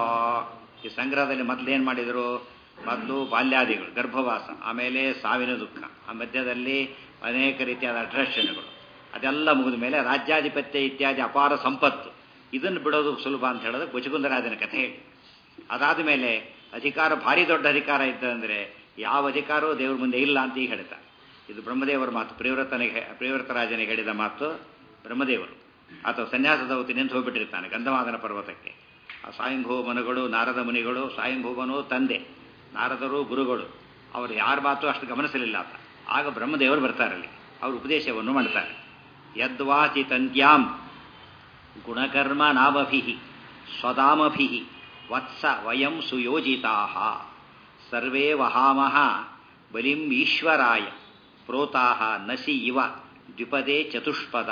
ಈ ಸಂಗ್ರಹದಲ್ಲಿ ಮೊದಲೇನು ಮಾಡಿದರು ಮೊದಲು ಬಾಲ್ಯಾದಿಗಳು ಗರ್ಭವಾಸ ಆಮೇಲೆ ಸಾವಿನ ದುಃಖ ಆ ಮಧ್ಯದಲ್ಲಿ ಅನೇಕ ರೀತಿಯಾದ ಅಟ್ರಾಕ್ಷನ್ಗಳು ಅದೆಲ್ಲ ಮುಗಿದ ಮೇಲೆ ರಾಜ್ಯಾಧಿಪತ್ಯ ಇತ್ಯಾದಿ ಅಪಾರ ಸಂಪತ್ತು ಇದನ್ನು ಬಿಡೋದು ಸುಲಭ ಅಂತ ಹೇಳೋದು ಕುಚಕುಂದರಾಜನ ಕಥೆ ಹೇಳಿ ಅದಾದ ಮೇಲೆ ಅಧಿಕಾರ ಭಾರಿ ದೊಡ್ಡ ಅಧಿಕಾರ ಇದ್ದಂದರೆ ಯಾವ ಅಧಿಕಾರವೂ ದೇವ್ರ ಮುಂದೆ ಇಲ್ಲ ಅಂತ ಈಗ ಹೇಳ್ತಾರೆ ಇದು ಬ್ರಹ್ಮದೇವರ ಮಾತು ಪ್ರಿಯವ್ರತನಿಗೆ ಪ್ರಿಯವ್ರತರಾಜನಿಗೆ ಹೇಳಿದ ಮಾತು ಬ್ರಹ್ಮದೇವರು ಆತ ಸನ್ಯಾಸದ ಹೊತ್ತು ನಿಂತು ಹೋಗ್ಬಿಟ್ಟಿರ್ತಾನೆ ಗಂಧಮಾದನ ಪರ್ವತಕ್ಕೆ ಆ ಸ್ವಯಂಭೂ ಮನುಗಳು ನಾರದ ಮುನಿಗಳು ಸ್ವಯಂಭೂವನು ತಂದೆ ನಾರದರು ಗುರುಗಳು ಅವರು ಯಾರ ಮಾತು ಅಷ್ಟು ಗಮನಿಸಲಿಲ್ಲ ಆತ ಆಗ ಬ್ರಹ್ಮದೇವರು ಬರ್ತಾರಲ್ಲಿ ಅವರು ಉಪದೇಶವನ್ನು ಮಾಡ್ತಾರೆ ಯದ್ವಾಚಿ ತಂತ್ಯಾಂ ಗುಣಕರ್ಮ ನಾಮಭಿ ಸ್ವದಾಮಭಿ ವತ್ಸ ವಯಂ ಸುಯೋಜಿತಾ ಸರ್ವೇ ವಹಾಮಹ ಬಲಿಂ ಈಶ್ವರಾಯ ಪ್ರೋತಾಹ ನಸಿ ಇವ ದ್ವಿಪದೇ ಚತುಷ್ಪದ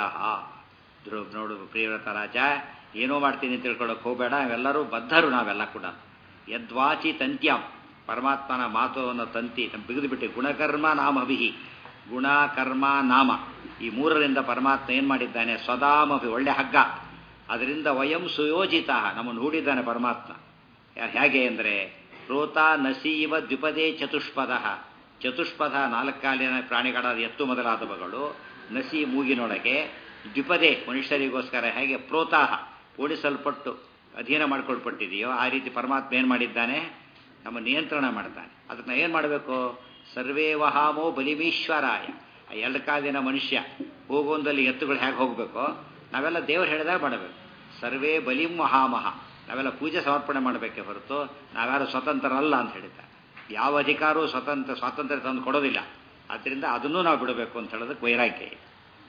ನೋಡು ಪ್ರಿಯವ್ರತ ರಾಜ ಏನೋ ಮಾಡ್ತೀನಿ ಅಂತ ತಿಳ್ಕೊಳ್ಳೋಕೆ ಹೋಗಬೇಡ ನಾವೆಲ್ಲರೂ ಬದ್ಧರು ನಾವೆಲ್ಲ ಕೂಡ ಯದ್ವಾಚಿ ತಂತ್ಯಂ ಪರಮಾತ್ಮನ ಮಾತು ಅನ್ನೋ ತಂತಿ ಬಿಗಿದುಬಿಟ್ಟು ಗುಣಕರ್ಮ ನಾಮಭಿಹಿ ಗುಣ ಕರ್ಮ ನಾಮ ಈ ಮೂರರಿಂದ ಪರಮಾತ್ಮ ಏನು ಮಾಡಿದ್ದಾನೆ ಸ್ವದಾಮಭಿ ಒಳ್ಳೆ ಹಗ್ಗ ಅದರಿಂದ ವಯಂ ಸುಯೋಜಿತ ನಮ್ಮನ್ನು ಹೂಡಿದ್ದಾನೆ ಪರಮಾತ್ಮ ಹೇಗೆ ಅಂದರೆ ರೋತ ನಸೀವ ದ್ವಿಪದೇ ಚತುಷ್ಪದ ಚತುಷ್ಪದ ನಾಲ್ಕಾಲಿನ ಪ್ರಾಣಿಗಳಾದ ಎತ್ತು ಮೊದಲಾದವುಗಳು ನಸಿ ಮೂಗಿನೊಳಗೆ ದ್ವಿಪದೇ ಮನುಷ್ಯರಿಗೋಸ್ಕರ ಹೇಗೆ ಪ್ರೋತಾಹ ಓಡಿಸಲ್ಪಟ್ಟು ಅಧೀನ ಮಾಡಿಕೊಳ್ಪಟ್ಟಿದೆಯೋ ಆ ರೀತಿ ಪರಮಾತ್ಮ ಏನು ಮಾಡಿದ್ದಾನೆ ನಮ್ಮ ನಿಯಂತ್ರಣ ಮಾಡ್ತಾನೆ ಅದನ್ನ ಏನು ಮಾಡಬೇಕು ಸರ್ವೇ ವಹಾಮೋ ಬಲಿಮೀಶ್ವರಾಯ ಆ ಎರಡು ಕಾಲಿನ ಮನುಷ್ಯ ಹೋಗುವಂದಲ್ಲಿ ಎತ್ತುಗಳು ಹೇಗೆ ಹೋಗಬೇಕೋ ನಾವೆಲ್ಲ ದೇವರು ಹೇಳಿದಾಗ ಮಾಡಬೇಕು ಸರ್ವೇ ಬಲಿಂ ಮಹಾಮಹ ನಾವೆಲ್ಲ ಪೂಜೆ ಸಮರ್ಪಣೆ ಮಾಡಬೇಕೆ ಹೊರತು ನಾವ್ಯಾರು ಸ್ವತಂತ್ರರಲ್ಲ ಅಂತ ಹೇಳಿದ್ದಾರೆ ಯಾವ ಅಧಿಕಾರವೂ ಸ್ವತಂತ್ರ ಸ್ವಾತಂತ್ರ್ಯ ತಂದು ಕೊಡೋದಿಲ್ಲ ಆದ್ದರಿಂದ ಅದನ್ನೂ ನಾವು ಬಿಡಬೇಕು ಅಂತ ಹೇಳೋದಕ್ಕೆ ವೈರಾಗ್ಯ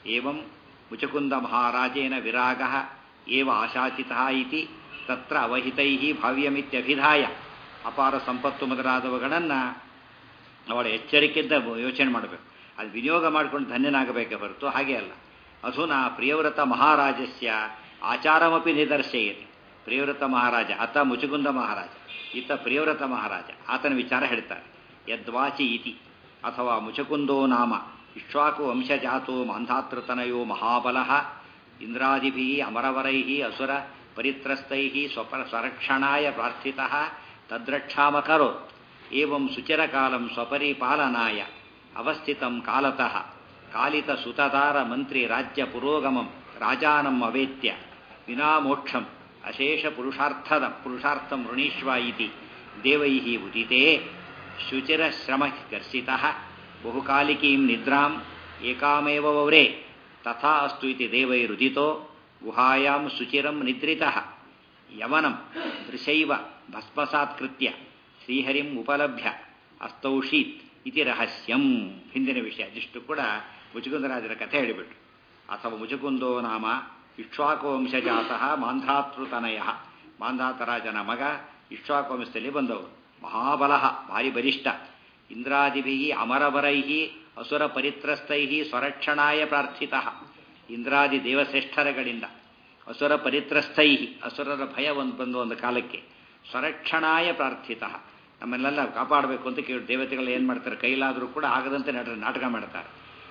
ಏವಂ ಮುಚಕುಂದ ಮಹಾರಾಜೇನ ವಿರಾಗ ಏವ ಆಶಾಚಿತ ಇತಿ ತತ್ರ ಅವಹಿತೈ ಭಾವ್ಯಮಿತ್ಯಭಿಧಾಯ ಅಪಾರ ಸಂಪತ್ತು ಮೊದಲಾದವುಗಳನ್ನು ಅವಳ ಎಚ್ಚರಿಕೆಯಿಂದ ಯೋಚನೆ ಮಾಡಬೇಕು ಅದು ವಿನಿಯೋಗ ಮಾಡಿಕೊಂಡು ಧನ್ಯನಾಗಬೇಕೇ ಹೊರತು ಹಾಗೆ ಅಲ್ಲ ಅಧುನಾ ಪ್ರಿಯವ್ರತ ಮಹಾರಾಜಸ್ಯ ಆಚಾರಮಪಿ ನಿದರ್ಶಯತಿ ಪ್ರಿಯವ್ರತ ಮಹಾರಾಜ ಆತ ಮುಚುಗುಂದ ಮಹಾರಾಜ ಈತ ಪ್ರಿಯವ್ರತ ಮಹಾರಾಜ ಆತನ ವಿಚಾರ ಹೇಳ್ತಾರೆ ಯದ್ವಾಚಿ ಇತಿ ಅಥವಾ ಮುಚಕುಂದೋ ನಾಮ ಇಕ್ಷ್ವಾಕು ವಂಶಜಾತೋ ಮಾಂಧಾತೃತನಯೋ ಮಹಾಬಲಃ ಇಂದ್ರಾದಿಭಿ ಅಮರವರೈ ಅಸುರ ಪರಿತ್ರಸ್ತೈ ಸ್ವಪ ಸ್ವರಕ್ಷಣಾಯ ಪ್ರಾರ್ಥಿತಃ ತದ್ರಕ್ಷಾಮಕರೋತ್ ಏವಂ ಸುಚಿರಕಾಲಂ ಸ್ವಪರಿಪಾಲನಾಯ ಅವಸ್ಥಿತಂ ಕಾಲತಃ ಕಾಲಿತ ಸುತತಾರ ಮಂತ್ರಿ ರಾಜ್ಯ ಪುರೋಗಮಂ ರಾಜಾನಂ ಅವೇತ್ಯ ವಿನಾ ಮೋಕ್ಷಂ ಅಶೇಷ ಪುರುಷಾರ್ಥದ ಪುರುಷಾರ್ಥಂ ಋಣೀಶ್ವ ಇತಿ ದೇವೈ ಉದಿತೆ ಶುಚಿರಶ್ರಮ ಕರ್ಷಿತಃ ಬಹುಕಾಲಿಕೀಂ ನಿದ್ರಾಂ ಏಕಾಮೇವ ವವ್ರೆ ತಥಾ ಅಸ್ತು ಇತಿ ದೇವೈರುದಿತೋ ಗುಹಾಯಾಂ ಶುಚಿರಂ ನಿದ್ರಿತಃ ಯವನಂ ದೃಶೈವ ಭಸ್ಮಸಾತ್ಕೃತ್ಯ ಶ್ರೀಹರಿಂ ಉಪಲಭ್ಯ ಅಸ್ತೌಷೀತ್ ಇತಿ ರಹಸ್ಯಂ ಹಿಂದಿನ ವಿಷಯ ಇದಿಷ್ಟು ಕೂಡ ಮುಜುಕುಂದರಾಜರ ಕಥೆ ಹೇಳಿಬಿಟ್ರು ಅಥವಾ ಮುಜುಕುಂದೋ ನಾಮ ಇಕ್ಷ್ವಾಕು ವಂಶಜಾತಃ ಮಾಂಧಾತೃತನಯ ಮಾಂಧಾತರಾಜನ ಮಗ ಇಕ್ಷ್ವಾಕು ವಂಶದಲ್ಲಿ ಬಂದವರು ಮಹಾಬಲ ಭಾರಿ ಬಲಿಷ್ಠ ಇಂದ್ರಾದಿಭಿ ಅಮರವರೈ ಅಸುರ ಪರಿತ್ರಸ್ತೈ ಸ್ವರಕ್ಷಣಾಯ ಪ್ರಾರ್ಥಿತ ಇಂದ್ರಾದಿ ದೇವಶ್ರೇಷ್ಠರಗಳಿಂದ ಅಸುರ ಪರಿತ್ರಸ್ಥೈ ಅಸುರರ ಭಯ ಒಂದು ಬಂದು ಒಂದು ಕಾಲಕ್ಕೆ ಸ್ವರಕ್ಷಣಾಯ ಪ್ರಾರ್ಥಿತ ನಮ್ಮನ್ನೆಲ್ಲ ಕಾಪಾಡಬೇಕು ಅಂತ ಕೇಳಿ ದೇವತೆಗಳು ಏನು ಮಾಡ್ತಾರೆ ಕೈಲಾದರೂ ಕೂಡ ಆಗದಂತೆ ನಟ ನಾಟಕ ಮಾಡ್ತಾರೆ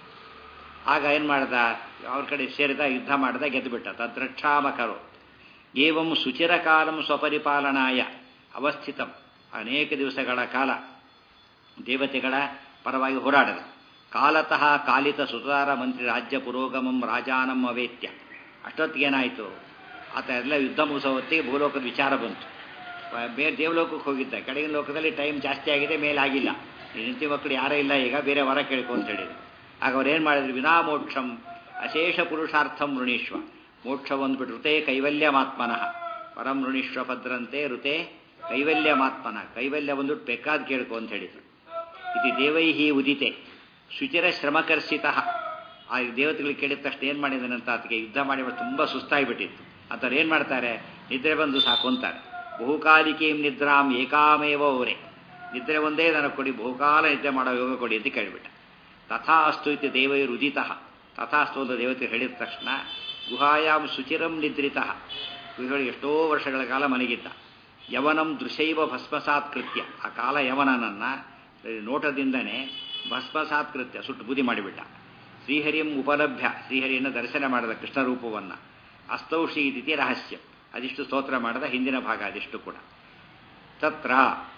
ಆಗ ಏನು ಮಾಡ್ದ ಅವ್ರ ಕಡೆ ಸೇರಿದ ಯುದ್ಧ ಮಾಡ್ದ ಗೆದ್ದುಬಿಟ್ಟ ತದ್ರಕ್ಷಾಮಕರು ಏವಂ ಸುಚಿರ ಕಾಲಂ ಸ್ವಪರಿಪಾಲನಾಯ ಅವಸ್ಥಿತಂ ಅನೇಕ ದಿವಸಗಳ ಕಾಲ ದೇವತೆಗಳ ಪರವಾಗಿ ಹೋರಾಡದ ಕಾಲತಃ ಕಾಲಿತ ಸುತಾರ ಮಂತ್ರಿ ರಾಜ್ಯ ಪುರೋಗಮಂ ರಾಜಾನಂ ಅವೇತ್ಯ ಅಷ್ಟೊತ್ತಿಗೇನಾಯಿತು ಆತ ಎಲ್ಲ ಯುದ್ಧ ಮುಗಿಸೋ ಹೊತ್ತಿಗೆ ಭೂಲೋಕದ ವಿಚಾರ ಬಂತು ಬೇರೆ ದೇವಲೋಕಕ್ಕೆ ಹೋಗಿದ್ದ ಕಡೆಗಿನ ಲೋಕದಲ್ಲಿ ಟೈಮ್ ಜಾಸ್ತಿ ಆಗಿದೆ ಮೇಲೆ ಆಗಿಲ್ಲ ಹೆಂಡತಿ ಮಕ್ಕಳು ಯಾರೇ ಇಲ್ಲ ಈಗ ಬೇರೆ ವರ ಕೇಳ್ಕೊ ಅಂತ ಹೇಳಿದ್ರು ಆಗ ಅವ್ರು ಏನು ಮಾಡಿದ್ರು ವಿನಾ ಮೋಕ್ಷಂ ಅಶೇಷ ಪುರುಷಾರ್ಥಂ ಋಣೀಶ್ವ ಮೋಕ್ಷ ಒಂದ್ಬಿಟ್ಟು ಋತೆ ಕೈವಲ್ಯಮಾತ್ಮನಃ ಪರಂ ಋಣೀಶ್ವ ಭದ್ರಂತೆ ಋತೆ ಕೈವಲ್ಯಮಾತ್ಮನ ಕೈವಲ್ಯ ಬಂದ್ಬಿಟ್ಟು ಬೇಕಾದ್ ಕೇಳ್ಕೊ ಅಂತ ಹೇಳಿದ್ರು ಇದು ದೇವೈಹಿ ಉದಿತೆ ಶುಚಿರ ಶ್ರಮಕರ್ಷಿತ ಆ ದೇವತೆಗಳು ಕೇಳಿದ ತಕ್ಷಣ ಏನು ಮಾಡಿದನಂತ ಅದಕ್ಕೆ ಯುದ್ಧ ಮಾಡಿ ತುಂಬ ಸುಸ್ತಾಗಿಬಿಟ್ಟಿತ್ತು ಅಂಥವ್ರು ಏನು ಮಾಡ್ತಾರೆ ನಿದ್ರೆ ಬಂದು ಸಾಕು ಅಂತಾರೆ ಬಹುಕಾಲಿಕೀಂ ನಿದ್ರಾಂ ಏಕಾಮೇವ ಅವರೇ ನಿದ್ರೆ ಒಂದೇ ನನಗೆ ಕೊಡಿ ಬಹುಕಾಲ ನಿದ್ರೆ ಮಾಡೋ ಯೋಗ ಕೊಡಿ ಅಂತ ಕೇಳಿಬಿಟ್ಟ ತಥಾ ಅಸ್ತು ಇತಿ ದೇವೈರು ಉದಿತಃ ತಥಾಸ್ತು ಅಂತ ದೇವತೆ ಹೇಳಿದ ತಕ್ಷಣ ಗುಹಾಯಾಂ ಶುಚಿರಂ ನಿದ್ರಿತಃ ಗುಹೆಯೊಳಗೆ ಎಷ್ಟೋ ವರ್ಷಗಳ ಕಾಲ ಮನೆಗಿದ್ದ ಯವನಂ ದೃಶೈವ ಭಸ್ಮಸಾತ್ ಕೃತ್ಯ ಆ ಕಾಲ ಯವನನನ್ನ ನೋಟದಿಂದನೇ ಭಸ್ಮಸಾತ್ ಕೃತ್ಯ ಸುಟ್ಟು ಬೂದಿ ಮಾಡಿಬಿಟ್ಟ ಶ್ರೀಹರಿಯಂ ಉಪಲಭ್ಯ ಶ್ರೀಹರಿಯನ್ನು ದರ್ಶನ ಮಾಡಿದ ಕೃಷ್ಣ ರೂಪವನ್ನು ಅಸ್ತೌಷಿ ಇತಿ ರಹಸ್ಯ ಅದಿಷ್ಟು ಸ್ತೋತ್ರ ಮಾಡಿದ ಹಿಂದಿನ ಭಾಗ ಅದಿಷ್ಟು ಕೂಡ ತತ್ರ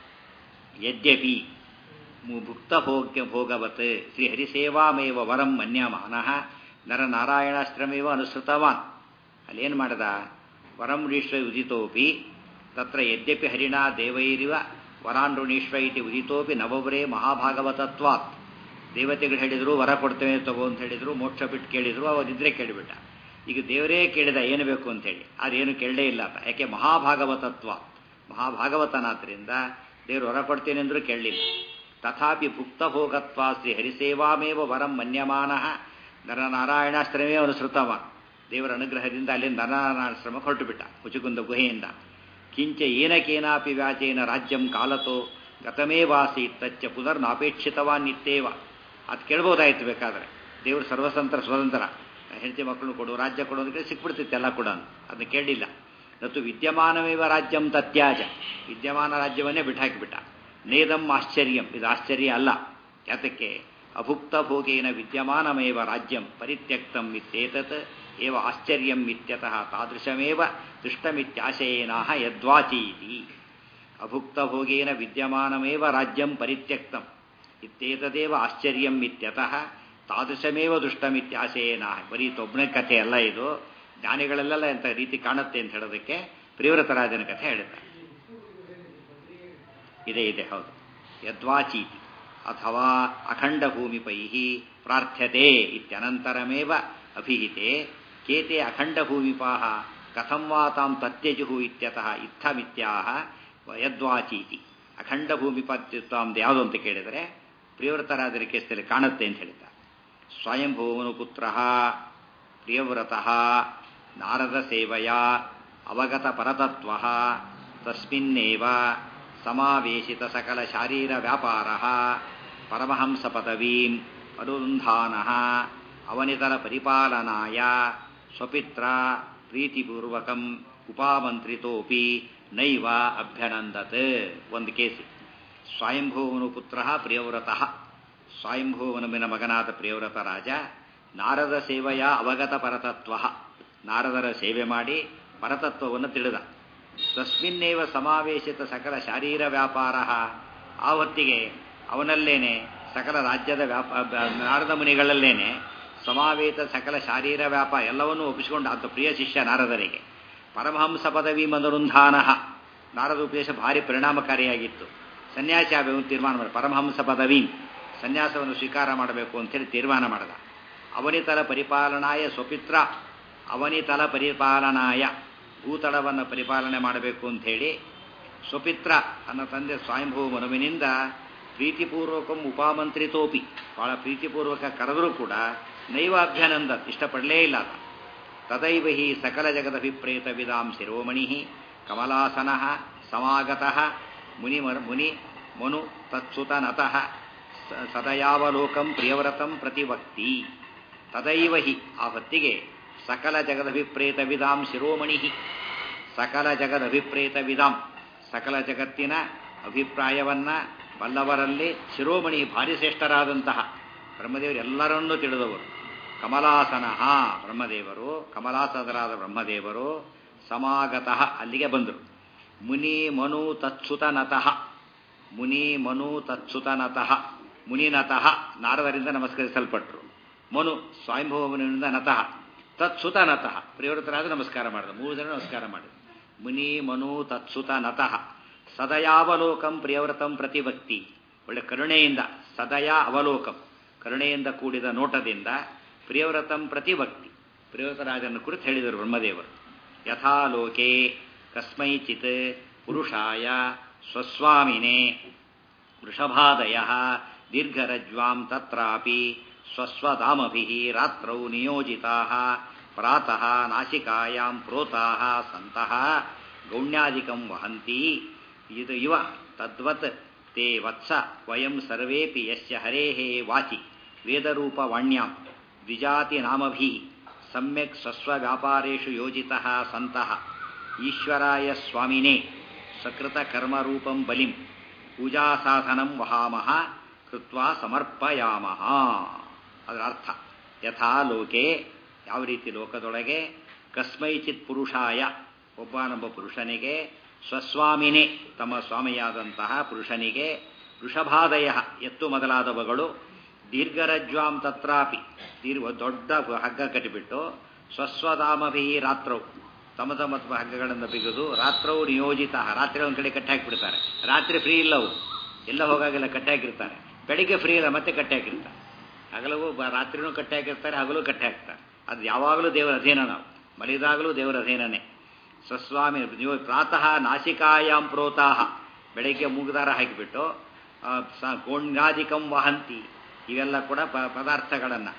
ಯದ್ಯಪಿ ಭುಕ್ತ ಭೋಗ್ಯ ಭೋಗವತ್ ಶ್ರೀಹರಿಸೇವಾಮೇವ ವರಂ ಮನ್ಯಮಾನಃ ನರನಾರಾಯಣಾಶ್ರಮೇವ ಅನುಸೃತವಾನ್ ಅಲ್ಲೇನು ಮಾಡದ ವರಂ ಋಷ್ವ ಉದಿತೋಪಿ ತತ್ರ ಯದ್ಯಪಿ ಹರಿಣಾ ದೇವೈರಿವ ವರಾಂಡುಣೀಶ್ವ ಇತಿ ಉದಿತೋಪಿ ನವವರೇ ಮಹಾಭಾಗವತತ್ವಾತ್ ದೇವತೆಗಳು ಹೇಳಿದ್ರು ವರ ಕೊಡ್ತೇವೆ ತಗೋ ಅಂತ ಹೇಳಿದ್ರು ಮೋಕ್ಷ ಬಿಟ್ಟು ಕೇಳಿದ್ರು ಅವ ನಿದ್ರೆ ಕೇಳಿಬಿಟ್ಟ ಈಗ ದೇವರೇ ಕೇಳಿದ ಏನು ಬೇಕು ಅಂತೇಳಿ ಅದೇನು ಕೇಳಲೇ ಇಲ್ಲ ಅಂತ ಯಾಕೆ ಮಹಾಭಾಗವತತ್ವ ಮಹಾಭಾಗವತನಾದ್ರಿಂದ ದೇವರು ಹೊರ ಕೊಡ್ತೇನೆ ಅಂದ್ರೂ ಕೇಳಲಿಲ್ಲ ತಥಾಪಿ ಭುಕ್ತ ಭೋಗತ್ವ ಶ್ರೀ ಹರಿಸೇವಾಮೇವ ವರಂ ಮನ್ಯಮಾನಃ ನರನಾರಾಯಣಾಶ್ರಮೇ ಅನುಸೃತವ ದೇವರ ಅನುಗ್ರಹದಿಂದ ಅಲ್ಲಿ ನರನಾರಾಯಣಾಶ್ರಮ ಹೊರಟುಬಿಟ್ಟ ಮುಚುಕುಂದ ಗುಹೆಯಿಂದ ಕಿಂಚ ಏನಕೇನಾಪಿ ವ್ಯಾಚೇನ ರಾಜ್ಯಂ ಕಾಲತೋ ಗತಮೇ ವಾಸಿ ತಚ್ಚ ಪುನರ್ನಾಪೇಕ್ಷಿತವಾನ್ ನಿತ್ತೇವ ಅದು ಕೇಳ್ಬೋದಾಯ್ತು ಬೇಕಾದ್ರೆ ದೇವರು ಸರ್ವತಂತ್ರ ಸ್ವತಂತ್ರ ಹೆಂಡತಿ ಮಕ್ಕಳು ಕೊಡು ರಾಜ್ಯ ಕೊಡೋದಕ್ಕೆ ಸಿಕ್ಬಿಡ್ತಿತ್ತು ಎಲ್ಲ ಕೂಡ ಅದನ್ನ ಕೇಳಲಿಲ್ಲ ಮತ್ತು ವಿದ್ಯಮಾನಮೇವ ರಾಜ್ಯಂ ತತ್ಯಾಜ ವಿದ್ಯಮಾನ ರಾಜ್ಯವನ್ನೇ ಬಿಟ್ಟಾಕಿಬಿಟ್ಟ ನೇದಂ ಆಶ್ಚರ್ಯಂ ಇದು ಆಶ್ಚರ್ಯ ಅಲ್ಲ ಯಾತಕ್ಕೆ ಅಭುಕ್ತ ಭೋಗೇನ ವಿದ್ಯಮಾನಮೇವ ರಾಜ್ಯಂ ಪರಿತ್ಯಕ್ತಂ ಇತ್ಯೇತತ್ ಏವ ಆಶ್ಚರ್ಯಂ ಇತ್ಯತಃ ತಾದೃಶಮೇವ ದೃಷ್ಟಮಿತ್ಯಾಶಯೇನಾಹ ಯದ್ವಾಚೀತಿ ಅಭುಕ್ತ ಭೋಗೇನ ವಿದ್ಯಮಾನಮೇವ ರಾಜ್ಯಂ ಪರಿತ್ಯಕ್ತಂ ಇತ್ಯೇತದೇವ ಆಶ್ಚರ್ಯಂ ಇತ್ಯತಃ ತಾದೃಶಮೇವ ದುಷ್ಟಮಿತ್ಯಾಶಯೇನಾಹ ಬರೀ ತೊಬ್ಬನೇ ಕಥೆ ಅಲ್ಲ ಇದು ಜ್ಞಾನಿಗಳಲ್ಲೆಲ್ಲ ಎಂಥ ರೀತಿ ಕಾಣುತ್ತೆ ಅಂತ ಹೇಳೋದಕ್ಕೆ ಪ್ರಿಯವ್ರತರಾಜನ ಕಥೆ ಹೇಳ್ತಾರೆ ಇದೆ ಇದೆ ಹೌದು ಯದ್ವಾಚೀತಿ ಅಥವಾ ಅಖಂಡ ಭೂಮಿಪೈ ಪ್ರಾರ್ಥ್ಯತೆ ಇತ್ಯನಂತರಮೇವ ಅಭಿಹಿತೆ ಕೇತೆ ಅಖಂಡ ಭೂಮಿಪಾ ಕಥಂ ವಾ ತಾಂ ತತ್ಯಜು ಇತ್ಯತಃ ಇತ್ತಮಿತ್ಯಾಹ ಯದ್ವಾಚೀತಿ ಅಖಂಡ ಭೂಮಿಪಾತ್ಯುತ್ವ ಅಂದು ಯಾವುದು ಅಂತ ಕೇಳಿದರೆ ಪ್ರಿಯವ್ರತರಾಜರ ಕೇಸದಲ್ಲಿ ಕಾಣುತ್ತೆ ಅಂತ ಹೇಳ್ತಾರೆ ಸ್ವಯಂಭೂವನು ಪುತ್ರ ಪ್ರಿಯವ್ರತ ನಾರದ ಸೇವೆಯ ಅವಗತ ಪರತತ್ವ ತಸ್ಮಿನ್ನೇವ ಸಮಾವೇಶಿತ ಸಕಲ ಶಾರೀರ ವ್ಯಾಪಾರ ಪರಮಹಂಸ ಪದವೀಂ ಅನುರುಂಧಾನ ಅವನಿತರ ಪರಿಪಾಲನಾಯ ಸ್ವಪಿತ್ರ ಪ್ರೀತಿಪೂರ್ವಕಂ ಉಪಾಮಂತ್ರಿತೋಪಿ ನೈವ ಅಭ್ಯನಂದತ್ ಒಂದು ಕೇಸಿ ಸ್ವಯಂಭೂವನು ಪುತ್ರ ಪ್ರಿಯವ್ರತಃ ಸ್ವಯಂಭೂವನುವಿನ ಮಗನಾದ ಪ್ರಿಯವ್ರತ ರಾಜ ನಾರದ ಸೇವೆಯ ಅವಗತ ಪರತತ್ವ ನಾರದರ ಸೇವೆ ಮಾಡಿ ಪರತತ್ವವನ್ನು ತಿಳಿದ ತಸ್ಮಿನ್ನೇವ ಸಮಾವೇಶಿತ ಸಕಲ ಶಾರೀರ ವ್ಯಾಪಾರ ಆ ಹೊತ್ತಿಗೆ ಅವನಲ್ಲೇನೆ ಸಕಲ ರಾಜ್ಯದ ವ್ಯಾಪ ನಾರದ ಮುನಿಗಳಲ್ಲೇನೆ ಸಮಾವೇತ ಸಕಲ ಶಾರೀರ ವ್ಯಾಪಾರ ಎಲ್ಲವನ್ನೂ ಒಪ್ಪಿಸಿಕೊಂಡು ಆತ ಪ್ರಿಯ ಶಿಷ್ಯ ನಾರದರಿಗೆ ಪರಮಹಂಸ ಪದವಿ ಮನರುಂಧಾನ ನಾರದ ಉಪದೇಶ ಭಾರಿ ಪರಿಣಾಮಕಾರಿಯಾಗಿತ್ತು ಸನ್ಯಾಸಿ ಆಗಬೇಕು ತೀರ್ಮಾನ ಮಾಡಿ ಪರಮಹಂಸ ಪದವಿ ಸನ್ಯಾಸವನ್ನು ಸ್ವೀಕಾರ ಮಾಡಬೇಕು ಅಂತೇಳಿ ತೀರ್ಮಾನ ಮಾಡಿದ ಅವನಿತಲ ಪರಿಪಾಲನಾಯ ಸ್ವಪಿತ್ರ ಅವನಿತಲ ಪರಿಪಾಲನಾಯ ಭೂತಳವನ್ನು ಪರಿಪಾಲನೆ ಮಾಡಬೇಕು ಅಂಥೇಳಿ ಸ್ವಪಿತ್ರ ಅನ್ನೋ ತಂದೆ ಸ್ವಯಂಭೂ ಮನುವಿನಿಂದ ಪ್ರೀತಿಪೂರ್ವಕಂ ಉಪಾಮಂತ್ರಿತೋಪಿ ಬಹಳ ಪ್ರೀತಿಪೂರ್ವಕ ಕರೆದರೂ ಕೂಡ ನೈವಾಭ್ಯನಂದ ಇಷ್ಟಪಡಲೇ ಇಲ್ಲ ಆತ ತದೈವ ಹಿ ಸಕಲ ಜಗದಭಿಪ್ರೇತ ವಿದಾಂ ಶಿರೋಮಣಿ ಕಮಲಾಸನ ಸಮಾಗತ ಮುನಿ ಮುನಿ ಮನು ತತ್ಸುತನತಃ ಸದಯಾವಲೋಕಂ ಪ್ರಿಯವ್ರತಂ ಪ್ರತಿವಕ್ತಿ ತದೈವ ಹಿ ಆ ಹೊತ್ತಿಗೆ ಸಕಲ ಜಗದಭಿಪ್ರೇತ ವಿದಾಂ ಶಿರೋಮಣಿ ಸಕಲ ಜಗದಭಿಪ್ರೇತ ವಿದಾಂ ಸಕಲ ಜಗತ್ತಿನ ಅಭಿಪ್ರಾಯವನ್ನ ಬಲ್ಲವರಲ್ಲಿ ಶಿರೋಮಣಿ ಭಾರಿ ಶ್ರೇಷ್ಠರಾದಂತಹ ಬ್ರಹ್ಮದೇವರು ಎಲ್ಲರನ್ನೂ ತಿಳಿದವರು ಕಮಲಾಸನ ಬ್ರಹ್ಮದೇವರು ಕಮಲಾಸನರಾದ ಬ್ರಹ್ಮದೇವರು ಸಮಾಗತಃ ಅಲ್ಲಿಗೆ ಬಂದರು ಮುನಿ ಮನು ತತ್ಸುತನತಃ ಮುನಿ ಮನು ತತ್ಸುತನತಃ ಮುನಿನತಃ ನಾರದರಿಂದ ನಮಸ್ಕರಿಸಲ್ಪಟ್ಟರು ಮನು ಸ್ವಯಂಭವನಿಂದ ನತಃ ತತ್ಸುತ ನತಃ ಪ್ರಿಯವೃತರಾದ ನಮಸ್ಕಾರ ಮಾಡಿದ ಮೂರು ಜನ ನಮಸ್ಕಾರ ಮಾಡಿದ ಮುನಿ ಮನು ತತ್ಸುತ ನತಃ ಸದಯಾವಲೋಕಂ ಪ್ರಿಯವ್ರತಂ ಪ್ರತಿಭಕ್ತಿ ಒಳ್ಳೆ ಕರುಣೆಯಿಂದ ಸದಯಾ ಅವಲೋಕಂ ಕರುಣೆಯಿಂದ ಕೂಡಿದ ನೋಟದಿಂದ ಪ್ರಿಯವ್ರತಂ ಪ್ರತಿಭಕ್ತಿ ಪ್ರಿಯವ್ರತರಾಜನ ಕುರಿತು ಹೇಳಿದರು ಬ್ರಹ್ಮದೇವರು ಯಥಾಲೋಕೆ ಕಸ್ಮೈಚಿತ್ ಪುರುಷಾಯ ಸ್ವಸ್ವಾಮಿನೇ ವೃಷಭಾದಯ ದೀರ್ಘರಜ್ವಾಂ ತತ್ರಾಪಿ ಸ್ವಸ್ವಧಾಮಭಿ ರಾತ್ರೌ ನಿಯೋಜಿತಾ ಪ್ರಾತಃ ನಾಸಿಕಾಯಾಂ ಪ್ರೋತಾಃ ಸಂತಃ ಗೌಣ್ಯಾದಿಕಂ ವಹಂತಿ ಇದು ಇವ ತದ್ವತ್ ತೇ ವತ್ಸ ವಯಂ ಸರ್ವೇಪಿ ಯಸ್ಯ ಹರೇಃ ವಾಚಿ ವೇದರೂಪವಾಣ್ಯಾಂ ದ್ವಿಜಾತಿ ನಾಮಭಿ ಸಮ್ಯಕ್ ಸ್ವಸ್ವವ್ಯಾಪಾರೇಷು ಯೋಜಿತಃ ಸಂತಃ ಈಶ್ವರಾಯ ಸ್ವಾಮಿನೇ ಸಕೃತ ಕರ್ಮರೂಪಂ ಬಲಿಂ ಪೂಜಾಸಾಧನಂ ವಹಾಮಹ ಕೃತ್ವಾ ಸಮರ್ಪಯಾಮಹ ಅದರ ಅರ್ಥ ಯಥಾ ಲೋಕೆ ಯಾವ ರೀತಿ ಲೋಕದೊಳಗೆ ಕಸ್ಮೈಚಿತ್ ಪುರುಷಾಯ ಒಬ್ಬನೊಬ್ಬ ಪುರುಷನಿಗೆ ಸ್ವಸ್ವಾಮಿನೇ ತಮ್ಮ ಸ್ವಾಮಿಯಾದಂತಹ ಪುರುಷನಿಗೆ ವೃಷಭಾದಯ ಎತ್ತು ಮೊದಲಾದವುಗಳು ದೀರ್ಘರಜ್ವಾಂ ತತ್ರಾಪಿ ದೀರ್ಘ ದೊಡ್ಡ ಹಗ್ಗ ಕಟ್ಟಿಬಿಟ್ಟು ಸ್ವಸ್ವಧಾಮಭಿ ರಾತ್ರೌ ತಮ್ಮ ತಮ್ಮ ಹಗ್ಗಗಳನ್ನು ಬಿಗಿದು ರಾತ್ರವು ನಿಯೋಜಿತ ರಾತ್ರಿ ಒಂದು ಕಡೆ ಕಟ್ಟಿ ಹಾಕಿಬಿಡ್ತಾರೆ ರಾತ್ರಿ ಫ್ರೀ ಇಲ್ಲ ಅವು ಎಲ್ಲ ಹೋಗಾಗೆಲ್ಲ ಕಟ್ಟಿ ಹಾಕಿರ್ತಾರೆ ಬೆಳಿಗ್ಗೆ ಫ್ರೀ ಇಲ್ಲ ಮತ್ತೆ ಕಟ್ಟಿ ಹಾಕಿರ್ತಾರೆ ಹಗಲವು ರಾತ್ರಿನೂ ಕಟ್ಟಿ ಹಾಕಿರ್ತಾರೆ ಹಗಲು ಕಟ್ಟಿ ಹಾಕ್ತಾರೆ ಅದು ಯಾವಾಗಲೂ ದೇವರ ಅಧೀನ ನಾವು ಮಲಿದಾಗಲೂ ದೇವರ ಅಧೀನನೇ ಸ್ವಸ್ವಾಮಿ ನೀವು ಪ್ರಾತಃ ನಾಸಿಕಾಯಾಂ ಪ್ರೋತಾಹ ಬೆಳಗ್ಗೆ ಮೂಗುದಾರ ಹಾಕಿಬಿಟ್ಟು ಗೋಣ್ಯಾದಿಕಂ ವಹಂತಿ ಇವೆಲ್ಲ ಕೂಡ ಪ ಪದಾರ್ಥಗಳನ್ನು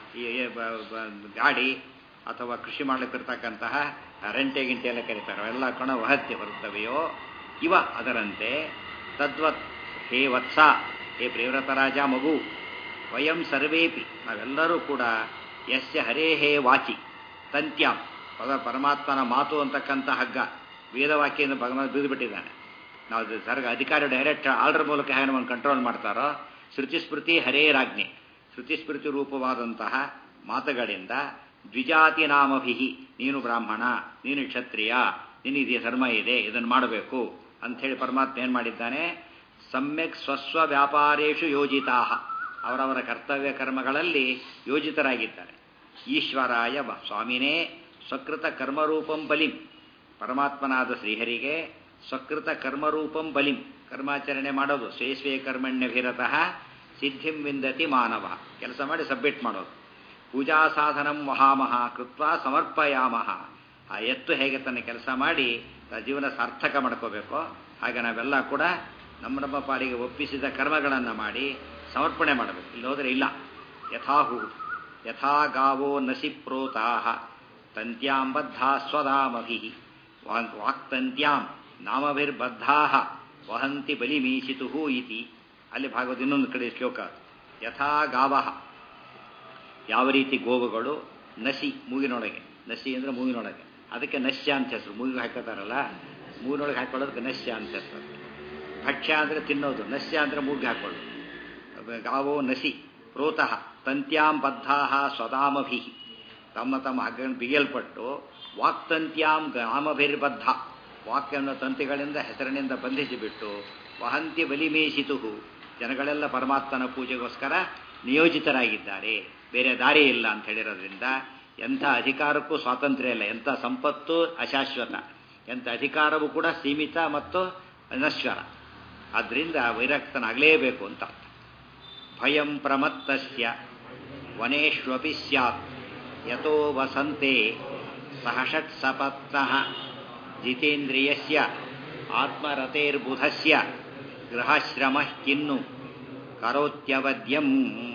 ಗಾಡಿ ಅಥವಾ ಕೃಷಿ ಮಾಡಲಿಕ್ಕಿರ್ತಕ್ಕಂತಹ ರೆಂಟೆ ಗಿಂಟೆ ಎಲ್ಲ ಕರೀತಾರೆ ಅವೆಲ್ಲ ಕಣ ವಹತ್ಯ ಬರುತ್ತವೆಯೋ ಇವ ಅದರಂತೆ ತದ್ವತ್ ಹೇ ವತ್ಸ ಹೇ ಪ್ರೇವ್ರತರಾಜ ಮಗು ವಯಂ ಸರ್ವೇಪಿ ನಾವೆಲ್ಲರೂ ಕೂಡ ಯಸ್ಯ ಹರೇ ಹೇ ವಾಚಿ ತಂತ್ಯಾಂ ಪದ ಪರಮಾತ್ಮನ ಮಾತು ಅಂತಕ್ಕಂಥ ಹಗ್ಗ ವೇದವಾಕ್ಯದಿಂದ ಭಗವಂತ ಬಿದ್ದುಬಿಟ್ಟಿದ್ದಾನೆ ನಾವು ಸರ್ಗ ಅಧಿಕಾರಿ ಡೈರೆಕ್ಟ್ ಆರ್ಡರ್ ಮೂಲಕ ಹೇಗೆ ನಮ್ಮನ್ನು ಕಂಟ್ರೋಲ್ ಮಾಡ್ತಾರೋ ಶ್ರುತಿಸ್ಮೃತಿ ಹರೇರಾಜ್ಞೆ ಶ್ರುತಿಸ್ಮೃತಿ ರೂಪವಾದಂತಹ ಮಾತುಗಳಿಂದ ದ್ವಿಜಾತಿ ನಾಮಭಿಹಿ ನೀನು ಬ್ರಾಹ್ಮಣ ನೀನು ಕ್ಷತ್ರಿಯ ನಿನಗೆ ಧರ್ಮ ಇದೆ ಇದನ್ನು ಮಾಡಬೇಕು ಅಂಥೇಳಿ ಪರಮಾತ್ಮ ಏನು ಮಾಡಿದ್ದಾನೆ ಸಮ್ಯಕ್ ಸ್ವಸ್ವ ವ್ಯಾಪಾರೇಶು ಯೋಜಿತಾ ಅವರವರ ಕರ್ತವ್ಯ ಕರ್ಮಗಳಲ್ಲಿ ಯೋಜಿತರಾಗಿದ್ದಾರೆ ಈಶ್ವರಾಯ ಸ್ವಾಮಿನೇ ಸ್ವಕೃತ ಕರ್ಮರೂಪಂ ಬಲಿಂ ಪರಮಾತ್ಮನಾದ ಶ್ರೀಹರಿಗೆ ಸ್ವಕೃತ ಕರ್ಮರೂಪಂ ಬಲಿಂ ಕರ್ಮಾಚರಣೆ ಮಾಡೋದು ಸ್ವೇ ಸ್ವೇ ಕರ್ಮಣ್ಯಭಿರತಃ ಸಿದ್ಧಿಂ ವಿಂದತಿ ಮಾನವ ಕೆಲಸ ಮಾಡಿ ಸಬ್ಮಿಟ್ ಮಾಡೋದು ಪೂಜಾ ಸಾಧನಂ ಮಹಾಮಹ ಕೃತ್ವ ಸಮರ್ಪಯಾಮಹ ಆ ಎತ್ತು ಹೇಗೆ ತನ್ನ ಕೆಲಸ ಮಾಡಿ ಜೀವನ ಸಾರ್ಥಕ ಮಾಡ್ಕೋಬೇಕೋ ಹಾಗೆ ನಾವೆಲ್ಲ ಕೂಡ ನಮ್ಮ ನಮ್ಮ ಪಾಲಿಗೆ ಒಪ್ಪಿಸಿದ ಕರ್ಮಗಳನ್ನು ಮಾಡಿ ಸಮರ್ಪಣೆ ಮಾಡಬೇಕು ಇಲ್ಲಿ ಹೋದರೆ ಇಲ್ಲ ಯಥಾಹು ಯಥಾ ಗಾವೋ ನಸಿ ಪ್ರೋತಾ ತಂತ್ಯಾಂ ಬದ್ಧಾ ಸ್ವದಾಮಭಿ ವಾಕ್ತಂತ್ಯಾಂ ನಾಮಭಿರ್ಬದ್ಧಾ ವಹಂತಿ ಬಲಿಮೀಸಿತು ಇತಿ ಅಲ್ಲಿ ಭಾಗವತ ಇನ್ನೊಂದು ಕಡೆ ಶ್ಲೋಕ ಯಥಾ ಗಾವ ಯಾವ ರೀತಿ ಗೋವುಗಳು ನಸಿ ಮೂಗಿನೊಳಗೆ ನಸಿ ಅಂದರೆ ಮೂಗಿನೊಳಗೆ ಅದಕ್ಕೆ ನಶ್ಯ ಅಂತ ಹೆಸರು ಮೂಗಿಗೆ ಹಾಕೋತಾರಲ್ಲ ಮೂಗಿನೊಳಗೆ ಹಾಕೊಳ್ಳೋದಕ್ಕೆ ನಶ್ಯ ಅಂತ ಹೆಸರು ಭಕ್ಷ್ಯ ಅಂದರೆ ತಿನ್ನೋದು ನಶ್ಯ ಅಂದರೆ ಮೂಗಿಗೆ ಹಾಕೊಳ್ಳೋದು ಗಾವೋ ನಸಿ ಪ್ರೋತಃ ತಂತ್ಯಾಂ ಬದ್ಧಾ ಸ್ವದಾಮಭಿ ತಮ್ಮ ತಮ್ಮ ಹಗ್ಗಗಳನ್ನು ಬಿಗಿಯಲ್ಪಟ್ಟು ವಾಕ್ತಂತ್ಯಾಂ ಗಾಮಭಿರ್ಬದ್ಧ ವಾಕ್ಯನ ತಂತಿಗಳಿಂದ ಹೆಸರಿನಿಂದ ಬಂಧಿಸಿಬಿಟ್ಟು ವಹಂತಿ ಬಲಿಮೇಷಿತು ಜನಗಳೆಲ್ಲ ಪರಮಾತ್ಮನ ಪೂಜೆಗೋಸ್ಕರ ನಿಯೋಜಿತರಾಗಿದ್ದಾರೆ ಬೇರೆ ದಾರಿ ಇಲ್ಲ ಅಂತ ಹೇಳಿರೋದ್ರಿಂದ ಎಂಥ ಅಧಿಕಾರಕ್ಕೂ ಸ್ವಾತಂತ್ರ್ಯ ಇಲ್ಲ ಎಂಥ ಸಂಪತ್ತು ಅಶಾಶ್ವತ ಎಂಥ ಅಧಿಕಾರವೂ ಕೂಡ ಸೀಮಿತ ಮತ್ತು ಅನಶ್ವರ ಆದ್ದರಿಂದ ವೈರಕ್ತನಾಗಲೇಬೇಕು ಅಂತ ಭಯಂ ಪ್ರಮತ್ತಸ್ಯ ವನೇಷ್ವಪಿ ಸ್ಯಾತ್ ಯಥೋ ವಸಂತೆ ಸಹಷಟ್ ಸಪತ್ನಃ ಜಿತೇಂದ್ರಿಯಸ್ಯ ಆತ್ಮರತೇರ್ಬುಧಸ್ಯ ಗೃಹಾಶ್ರಮ ಕಿನ್ನು ಕರೋತ್ಯವದ್ಯಂ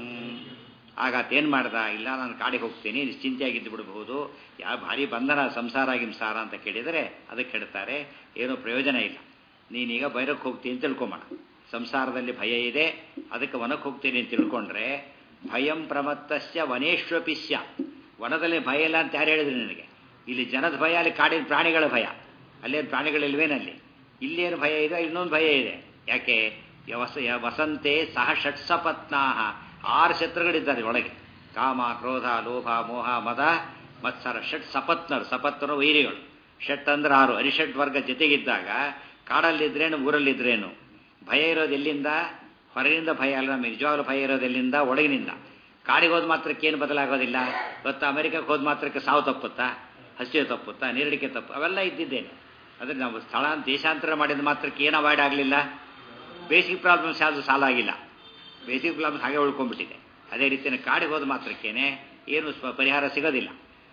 ಆಗಾತೇನು ಮಾಡ್ದ ಇಲ್ಲ ನಾನು ಕಾಡಿಗೆ ಹೋಗ್ತೀನಿ ನಿಶ್ಚಿಂತೆಯಾಗಿದ್ದು ಬಿಡಬಹುದು ಯಾವ ಭಾರಿ ಬಂಧನ ಸಂಸಾರ ಗಿಂಸಾರ ಅಂತ ಕೇಳಿದರೆ ಅದಕ್ಕೆ ಹೇಳ್ತಾರೆ ಏನೂ ಪ್ರಯೋಜನ ಇಲ್ಲ ನೀನೀಗ ಬೈರಕ್ಕೆ ಹೋಗ್ತೀನಿ ಅಂತ ತಿಳ್ಕೊಂಬೋಣ ಸಂಸಾರದಲ್ಲಿ ಭಯ ಇದೆ ಅದಕ್ಕೆ ವನಕ್ಕೆ ಹೋಗ್ತೀನಿ ಅಂತ ತಿಳ್ಕೊಂಡ್ರೆ ಭಯಂ ಪ್ರಮತ್ತಸ್ಯ ವನೇಶ್ವಪಿಸ್ಯ ವನದಲ್ಲಿ ಭಯ ಇಲ್ಲ ಅಂತ ಯಾರು ಹೇಳಿದ್ರು ನನಗೆ ಇಲ್ಲಿ ಜನದ ಭಯ ಅಲ್ಲಿ ಕಾಡಿನ ಪ್ರಾಣಿಗಳ ಭಯ ಅಲ್ಲೇನು ಪ್ರಾಣಿಗಳಿಲ್ವೇನಲ್ಲಿ ಇಲ್ಲೇನು ಭಯ ಇದೆ ಇನ್ನೊಂದು ಭಯ ಇದೆ ಯಾಕೆ ವಸ ವಸಂತೆ ಸಹ ಷಟ್ಸಪತ್ನಾಹ ಆರು ಶತ್ರುಗಳಿದ್ದಾರೆ ಒಳಗೆ ಕಾಮ ಕ್ರೋಧ ಲೋಭ ಮೋಹ ಮದ ಮತ್ಸರ ಷಟ್ ಸಪತ್ನರು ಸಪತ್ನರು ವೈರಿಗಳು ಷಟ್ ಅಂದ್ರೆ ಆರು ಅರಿಷಟ್ ವರ್ಗ ಜೊತೆಗಿದ್ದಾಗ ಕಾಡಲ್ಲಿದ್ರೇನು ಊರಲ್ಲಿದ್ರೇನು ಭಯ ಇರೋದು ಎಲ್ಲಿಂದ ಹೊರಗಿನಿಂದ ಭಯ ಅಲ್ಲ ನಮಗೆ ನಿಜವಾಗ್ಲೂ ಭಯ ಇರೋದು ಎಲ್ಲಿಂದ ಒಳಗಿನಿಂದ ಕಾಡಿಗೆ ಹೋದ ಮಾತ್ರಕ್ಕೆ ಏನು ಬದಲಾಗೋದಿಲ್ಲ ಇವತ್ತು ಅಮೆರಿಕಕ್ಕೆ ಹೋದ ಮಾತ್ರಕ್ಕೆ ಸಾವು ತಪ್ಪುತ್ತಾ ಹಸಿವು ತಪ್ಪುತ್ತಾ ನೀರಡಿಕೆ ತಪ್ಪು ಅವೆಲ್ಲ ಇದ್ದಿದ್ದೇನೆ ಆದರೆ ನಾವು ಸ್ಥಳ ದೇಶಾಂತರ ಮಾಡಿದ ಮಾತ್ರಕ್ಕೆ ಏನು ಅವಾಯ್ಡ್ ಆಗಲಿಲ್ಲ ಬೇಸಿಕ್ ಪ್ರಾಬ್ಲಮ್ಸ್ ಯಾವುದು ಸಾಲ ಆಗಿಲ್ಲ ಬೇಸಿಕ್ ಪ್ರಾಬ್ಲಮ್ಸ್ ಹಾಗೆ ಉಳ್ಕೊಂಡ್ಬಿಟ್ಟಿದೆ ಅದೇ ರೀತಿಯ ಕಾಡಿಗೆ ಹೋದ ಮಾತ್ರಕ್ಕೇನೆ ಏನು ಸ್ವ ಪರಿಹಾರ ಸಿಗೋದಿಲ್ಲ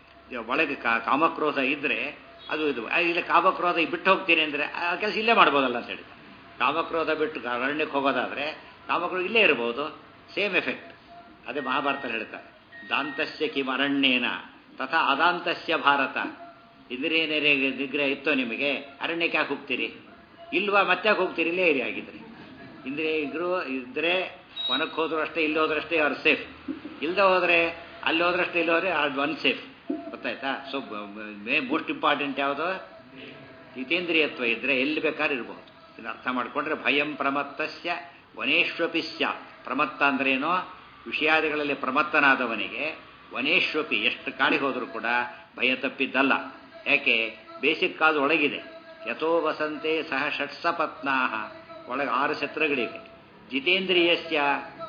ಒಳಗೆ ಕಾಮಕ್ರೋಧ ಇದ್ದರೆ ಅದು ಇದು ಇಲ್ಲ ಕಾಮಕ್ರೋಧ ಬಿಟ್ಟು ಹೋಗ್ತೀನಿ ಅಂದರೆ ಆ ಕೆಲಸ ಇಲ್ಲೇ ಮಾಡ್ಬೋದಲ್ಲ ಅಂತ ಹೇಳಿದ ಕಾಮಕ್ರೋಧ ಬಿಟ್ಟು ಅರಣ್ಯಕ್ಕೆ ಹೋಗೋದಾದರೆ ಕಾಮಕ್ರೋಧ ಇಲ್ಲೇ ಇರ್ಬೋದು ಸೇಮ್ ಎಫೆಕ್ಟ್ ಅದೇ ಮಹಾಭಾರತ ಹೇಳ್ತಾರೆ ದಾಂತಸ್ಯ ಕಿಮ್ ಅರಣ್ಯೇನ ತಥಾ ಅದಾಂತಸ್ಯ ಭಾರತ ಇಂದ್ರಿಯ ನಿಗ್ರಹ ಇತ್ತೋ ನಿಮಗೆ ಅರಣ್ಯಕ್ಕೆ ಯಾಕೆ ಹೋಗ್ತೀರಿ ಇಲ್ವಾ ಮತ್ತೆ ಯಾಕೆ ಹೋಗ್ತೀರಿ ಇಲ್ಲೇ ಇರಿ ಆಗಿದ್ರೆ ಇಂದ್ರಿಯ ಇದ್ರು ಇದ್ರೆ ವನಕ್ಕೆ ಹೋದ್ರು ಅಷ್ಟೇ ಇಲ್ಲಿ ಹೋದ್ರೆ ಅಷ್ಟೇ ಅವ್ರು ಸೇಫ್ ಇಲ್ಲದೆ ಹೋದರೆ ಅಲ್ಲಿ ಹೋದ್ರಷ್ಟೇ ಇಲ್ಲಿ ಹೋದ್ರೆ ಅದು ಅನ್ಸೇಫ್ ಗೊತ್ತಾಯ್ತಾ ಸೊ ಮೇ ಮೋಸ್ಟ್ ಇಂಪಾರ್ಟೆಂಟ್ ಯಾವುದು ಜಿತೇಂದ್ರಿಯತ್ವ ಇದ್ದರೆ ಎಲ್ಲಿ ಬೇಕಾದ್ರೂ ಇರ್ಬೋದು ಇದನ್ನು ಅರ್ಥ ಮಾಡಿಕೊಂಡ್ರೆ ಭಯಂ ಪ್ರಮತ್ತಸ್ಯ ವನೇಶ್ವಪಿ ಸ್ಯಾತ್ ಪ್ರಮತ್ತ ಅಂದ್ರೇನೋ ವಿಷಯಾದಿಗಳಲ್ಲಿ ಪ್ರಮತ್ತನಾದವನಿಗೆ ವನೇಶ್ವಪಿ ಎಷ್ಟು ಕಾಡಿಗೆ ಹೋದರೂ ಕೂಡ ಭಯ ತಪ್ಪಿದ್ದಲ್ಲ ಯಾಕೆ ಬೇಸಿಕ್ ಕಾದು ಒಳಗಿದೆ ಯಥೋ ವಸಂತೆ ಸಹ ಷಟ್ಸಪತ್ನಾಹ ಒಳಗೆ ಆರು ಶತ್ರುಗಳಿವೆ ಜಿತೇಂದ್ರಿಯಸ್ಯ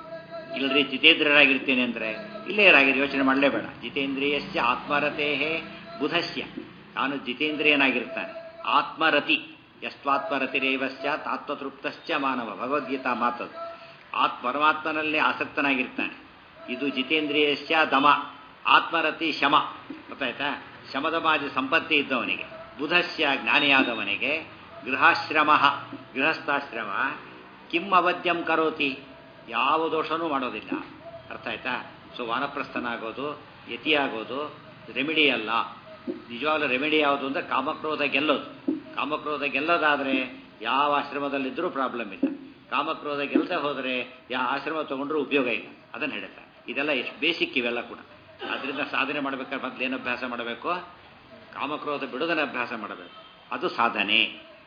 ಇಲ್ಲರಿ ಜಿತೇಂದ್ರಿಯರಾಗಿರ್ತೇನೆ ಅಂದರೆ ಇಲ್ಲೇ ಇರಾಗಿರಿ ಯೋಚನೆ ಮಾಡಲೇಬೇಡ ಜಿತೇಂದ್ರಿಯಸ್ಯ ಆತ್ಮರತೇಹೇ ಬುಧಸ್ಯ ನಾನು ಜಿತೇಂದ್ರಿಯನಾಗಿರ್ತಾನೆ ಆತ್ಮರತಿ ಎಷ್ಟಾತ್ಮರತಿರೇವ ಸ್ಯಾತ್ ಆತ್ಮತೃಪ್ತಶ್ಚ ಮಾನವ ಭಗವದ್ಗೀತಾ ಮಾತದು ಆತ್ ಪರಮಾತ್ಮನಲ್ಲೇ ಆಸಕ್ತನಾಗಿರ್ತಾನೆ ಇದು ಜಿತೇಂದ್ರಿಯಸ್ಯ ದಮ ಆತ್ಮರತಿ ಶಮ ಗೊತ್ತಾಯ್ತಾ ಶಮದಮಾದಿ ಸಂಪತ್ತಿ ಇದ್ದವನಿಗೆ ಬುಧಸ್ಯ ಜ್ಞಾನಿಯಾದವನಿಗೆ ಗೃಹಾಶ್ರಮ ಗೃಹಸ್ಥಾಶ್ರಮ ಕಿಮ್ ಅವಧ್ಯಂ ಕರೋತಿ ಯಾವ ದೋಷನೂ ಮಾಡೋದಿಲ್ಲ ಅರ್ಥ ಆಯ್ತಾ ಸೊ ವಾನಪ್ರಸ್ಥನಾಗೋದು ಯತಿಯಾಗೋದು ರೆಮಿಡಿ ಅಲ್ಲ ನಿಜವಾಗ್ಲೂ ರೆಮಿಡಿ ಯಾವುದು ಅಂದರೆ ಕಾಮಕ್ರೋಧ ಗೆಲ್ಲೋದು ಕಾಮಕ್ರೋಧ ಗೆಲ್ಲೋದಾದರೆ ಯಾವ ಆಶ್ರಮದಲ್ಲಿದ್ದರೂ ಪ್ರಾಬ್ಲಮ್ ಇಲ್ಲ ಕಾಮಕ್ರೋಧ ಗೆಲ್ಲದೆ ಹೋದರೆ ಯಾವ ಆಶ್ರಮ ತೊಗೊಂಡ್ರೂ ಉಪಯೋಗ ಇಲ್ಲ ಅದನ್ನು ಹೇಳ್ತಾರೆ ಇದೆಲ್ಲ ಎಷ್ಟು ಬೇಸಿಕ್ ಇವೆಲ್ಲ ಕೂಡ ಅದರಿಂದ ಸಾಧನೆ ಮಾಡಬೇಕಾದ್ರೆ ಮೊದಲು ಏನು ಅಭ್ಯಾಸ ಮಾಡಬೇಕು ಕಾಮಕ್ರೋಧ ಬಿಡೋದನ್ನ ಅಭ್ಯಾಸ ಮಾಡಬೇಕು ಅದು ಸಾಧನೆ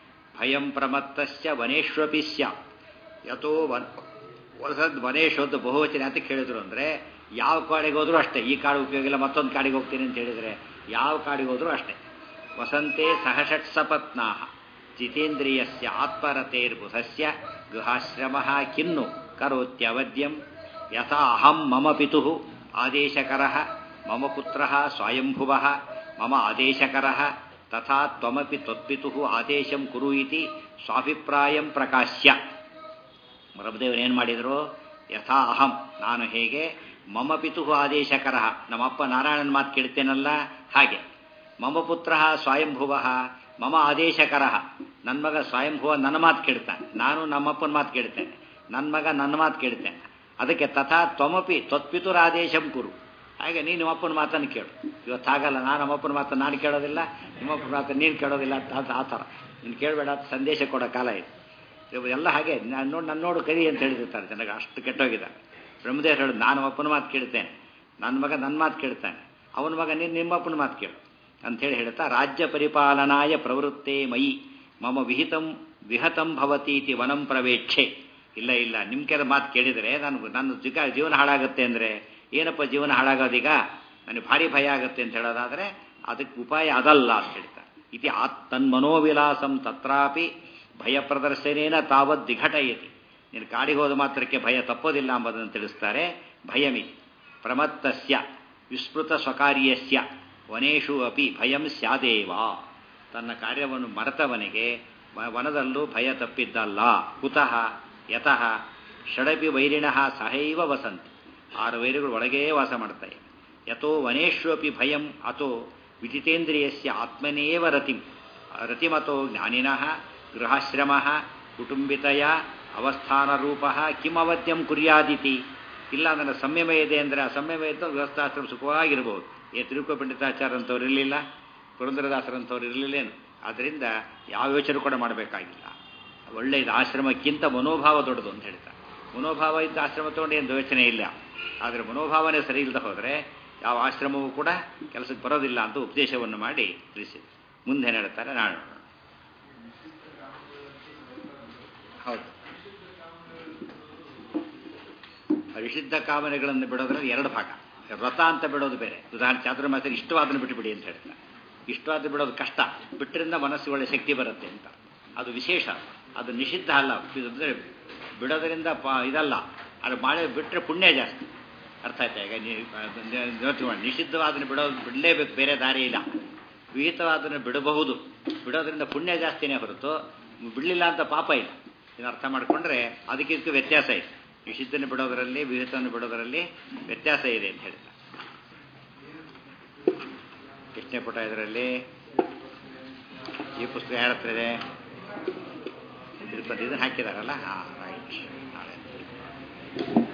ಭಯಂ ಪ್ರಮತ್ತಸ್ಯ ವನೇಶ್ವಪಿ ಸ್ಯಾತ್ ಯಥೋ ವನ್ ವಸದ್ ವನೇಶೋದ್ ಬಹುವಚನ ಅಂತ ಕೇಳಿದ್ರು ಅಂದರೆ ಯಾವ ಕಾಡಿಗೆ ಹೋದರೂ ಅಷ್ಟೇ ಈ ಕಾಡು ಉಪಯೋಗ ಇಲ್ಲ ಮತ್ತೊಂದು ಕಾಡಿಗೆ ಹೋಗ್ತೀನಿ ಅಂತ ಹೇಳಿದರೆ ಯಾವ ಕಾಡಿಗೆ ಹೋದರೂ ಅಷ್ಟೇ ವಸಂತೆ ಸಹಷಟ್ಸಪತ್ನಾಹ ಜಿತೇಂದ್ರಿಯಸ್ಯ ಆತ್ಮರತೇರ್ಬುಧಸ್ಯ ಗೃಹಾಶ್ರಮ ಕಿನ್ನು ಕರೋತ್ಯವದ್ಯಂ ಯಥಾ ಅಹಂ ಮಮ ಪಿತು ಆದೇಶಕರ ಮಮ ಪುತ್ರ ಸ್ವಯಂಭುವ ಮಮ ಆದೇಶಕರ ತಥಾ ತ್ವಮಪಿ ತ್ವತ್ಪಿತು ಆದೇಶಂ ಕುರು ಇತಿ ಸ್ವಾಭಿಪ್ರಾಯಂ ಪ್ರಕಾಶ್ಯ ಬ್ರಹ್ಮದೇವರು ಏನು ಮಾಡಿದರು ಯಥಾ ಅಹಂ ನಾನು ಹೇಗೆ ಮಮ ಪಿತು ಆದೇಶಕರ ನಮ್ಮಪ್ಪ ನಾರಾಯಣನ ಮಾತು ಕೇಳ್ತೇನಲ್ಲ ಹಾಗೆ ಮಮ ಪುತ್ರ ಸ್ವಯಂಭುವ ಮಮ ಆದೇಶಕರ ನನ್ನ ಮಗ ಸ್ವಯಂಭುವ ನನ್ನ ಮಾತು ಕೇಳ್ತಾನೆ ನಾನು ನಮ್ಮಪ್ಪನ ಮಾತು ಕೇಳ್ತೇನೆ ನನ್ನ ಮಗ ನನ್ನ ಮಾತು ಕೇಳ್ತೇನೆ ಅದಕ್ಕೆ ತಥಾ ತ್ವಮಪಿ ತ್ವತ್ಪಿತುರ ಆದೇಶಂ ಕುರು ಹಾಗೆ ನೀನು ನಿಮ್ಮಪ್ಪನ ಮಾತನ್ನು ಕೇಳು ಇವತ್ತು ಹಾಗಲ್ಲ ನಾನು ನಮ್ಮಪ್ಪನ ಮಾತನ್ನು ನಾನು ಕೇಳೋದಿಲ್ಲ ನಿಮ್ಮಪ್ಪನ ಮಾತನ್ನು ನೀನು ಕೇಳೋದಿಲ್ಲ ಅಂತ ಆ ಥರ ನೀನು ಕೇಳಬೇಡ ಅಂತ ಸಂದೇಶ ಕೊಡೋ ಕಾಲ ಇದು ಇವು ಎಲ್ಲ ಹಾಗೆ ನಾನು ನೋಡಿ ನನ್ನ ನೋಡು ಕರಿ ಅಂತ ಹೇಳಿರ್ತಾರೆ ಜನಗೆ ಅಷ್ಟು ಕೆಟ್ಟೋಗಿದ್ದಾರೆ ಬ್ರಹ್ಮದೇವ್ರು ಹೇಳೋದು ನಾನು ಅಪ್ಪನ ಮಾತು ಕೇಳ್ತೇನೆ ನನ್ನ ಮಗ ನನ್ನ ಮಾತು ಕೇಳ್ತಾನೆ ಅವನ ಮಗ ನೀನು ನಿಮ್ಮಪ್ಪನ ಮಾತು ಕೇಳು ಅಂಥೇಳಿ ಹೇಳ್ತಾ ರಾಜ್ಯ ಪರಿಪಾಲನಾಯ ಪ್ರವೃತ್ತೇ ಮಯಿ ಮಮ ವಿಹಿತಂ ವಿಹತಂ ಭವತೀತಿ ವನಂ ಪ್ರವೇಕ್ಷೆ ಇಲ್ಲ ಇಲ್ಲ ನಿಮ್ಮ ಕೆಲ ಮಾತು ಕೇಳಿದರೆ ನಾನು ನನ್ನ ಜಿಗ ಜೀವನ ಹಾಳಾಗುತ್ತೆ ಅಂದರೆ ಏನಪ್ಪ ಜೀವನ ಹಾಳಾಗೋದೀಗ ನನಗೆ ಭಾರಿ ಭಯ ಆಗುತ್ತೆ ಅಂತ ಹೇಳೋದಾದರೆ ಅದಕ್ಕೆ ಉಪಾಯ ಅದಲ್ಲ ಅಂತ ಹೇಳ್ತಾರೆ ಇತಿ ಆತ್ ತನ್ಮನೋವಿಲಾಸಂ ತತ್ರಾಪಿ ಭಯ ಪ್ರದರ್ಶನೇನ ತಾವತ್ ದಿಘಟಯತಿ ನೀನು ಕಾಡಿಗೆ ಹೋದ ಮಾತ್ರಕ್ಕೆ ಭಯ ತಪ್ಪೋದಿಲ್ಲ ಎಂಬುದನ್ನು ತಿಳಿಸ್ತಾರೆ ಭಯಮಿತಿ ಪ್ರಮತ್ತಸ್ಯ ವಿಸ್ಮೃತ ಸ್ವಕಾರ್ಯಸ್ಯ ವನೇಶು ಅಪಿ ಭಯಂ ಸ್ಯಾದೇವ ತನ್ನ ಕಾರ್ಯವನ್ನು ಮರೆತವನಿಗೆ ವನದಲ್ಲೂ ಭಯ ತಪ್ಪಿದ್ದಲ್ಲ ಕುತಃ ಯತಃ ಷಡಪಿ ವೈರಿಣಃ ಸಹೈವ ವಸಂತಿ ಆರು ವೈರಿಗಳು ಒಳಗೇ ವಾಸ ಮಾಡ್ತಾರೆ ಯಥೋ ವನೇಶ್ವಪಿ ಭಯಂ ಅಥೋ ವಿಜಿತೇಂದ್ರಿಯಸ್ಯ ಆತ್ಮನೇವ ರತಿಂ ರತಿಮತೋ ಜ್ಞಾನಿನಃ ಗೃಹಾಶ್ರಮ ಕುಟುಂಬಿತಯ ಅವಸ್ಥಾನರೂಪ ಕಿಮವದ್ಯಂ ಕುರ್ಯಾದಿತಿ ಇಲ್ಲ ನನ್ನ ಸಂಯಮ ಇದೆ ಅಂದರೆ ಆ ಸಂಯಮ ಇದ್ದು ಗೃಹಸ್ಥಾಶ್ರಮ ಸುಖವಾಗಿರ್ಬೋದು ಏ ತಿರುಕ ಪಂಡಿತಾಚಾರ ಅಂತವ್ರು ಇರಲಿಲ್ಲ ಪುರಂದರದಾಸರಂಥವ್ರು ಇರಲಿಲ್ಲೇನು ಆದ್ದರಿಂದ ಯಾವ ಯೋಚನೆ ಕೂಡ ಮಾಡಬೇಕಾಗಿಲ್ಲ ಒಳ್ಳೆಯದು ಆಶ್ರಮಕ್ಕಿಂತ ಮನೋಭಾವ ದೊಡ್ಡದು ಅಂತ ಹೇಳ್ತಾರೆ ಮನೋಭಾವ ಇದ್ದ ಆಶ್ರಮ ತೊಗೊಂಡು ಏನು ಯೋಚನೆ ಇಲ್ಲ ಆದರೆ ಮನೋಭಾವನೆ ಸರಿ ಇಲ್ಲದೆ ಹೋದರೆ ಯಾವ ಆಶ್ರಮವೂ ಕೂಡ ಕೆಲಸಕ್ಕೆ ಬರೋದಿಲ್ಲ ಅಂತ ಉಪದೇಶವನ್ನು ಮಾಡಿ ತಿಳಿಸಿದೆ ಮುಂದೆ ಏನು ಹೇಳ್ತಾರೆ ನಾನು ಹೌದು ವಿಶುದ್ಧ ಕಾಮನೆಗಳನ್ನು ಬಿಡೋದ್ರಲ್ಲಿ ಎರಡು ಭಾಗ ವ್ರತ ಅಂತ ಬಿಡೋದು ಬೇರೆ ಉದಾಹರಣೆ ಚಾತುರ್ಮಾಸ ಇಷ್ಟವಾದನ್ನು ಬಿಟ್ಟು ಬಿಡಿ ಅಂತ ಹೇಳ್ತಾರೆ ಇಷ್ಟವಾದ ಬಿಡೋದು ಕಷ್ಟ ಬಿಟ್ಟರಿಂದ ಮನಸ್ಸು ಒಳ್ಳೆ ಶಕ್ತಿ ಬರುತ್ತೆ ಅಂತ ಅದು ವಿಶೇಷ ಅದು ನಿಷಿದ್ಧ ಅಲ್ಲ ಅಂದರೆ ಬಿಡೋದರಿಂದ ಪ ಇದಲ್ಲ ಅದು ಮಾಡಿ ಬಿಟ್ಟರೆ ಪುಣ್ಯ ಜಾಸ್ತಿ ಅರ್ಥ ಆಯ್ತಾ ಈಗ ನೀವು ನಿಷಿದ್ಧವಾದನ್ನು ಬಿಡೋದು ಬಿಡಲೇಬೇಕು ಬೇರೆ ದಾರಿ ಇಲ್ಲ ವಿಹಿತವಾದನ್ನು ಬಿಡಬಹುದು ಬಿಡೋದ್ರಿಂದ ಪುಣ್ಯ ಜಾಸ್ತಿನೇ ಹೊರತು ಬಿಡಲಿಲ್ಲ ಅಂತ ಪಾಪ ಇಲ್ಲ ಇದನ್ನು ಅರ್ಥ ಮಾಡಿಕೊಂಡ್ರೆ ಅದಕ್ಕೆ ಇದಕ್ಕೆ ವ್ಯತ್ಯಾಸ ಇದೆ ನಿಷಿದ್ಧನ ಬಿಡೋದರಲ್ಲಿ ವಿಹಿತವನ್ನು ಬಿಡೋದರಲ್ಲಿ ವ್ಯತ್ಯಾಸ ಇದೆ ಅಂತ ಹೇಳ್ತಾರೆ ಎಷ್ಟನೇ ಪುಟ ಇದರಲ್ಲಿ ಈ ಪುಸ್ತಕ ಯಾರ ಹತ್ರ ಇದೆ ಇದನ್ನು ಹಾಕಿದಾರಲ್ಲ ಹಾಂ ರೈಟ್ ನಾಳೆ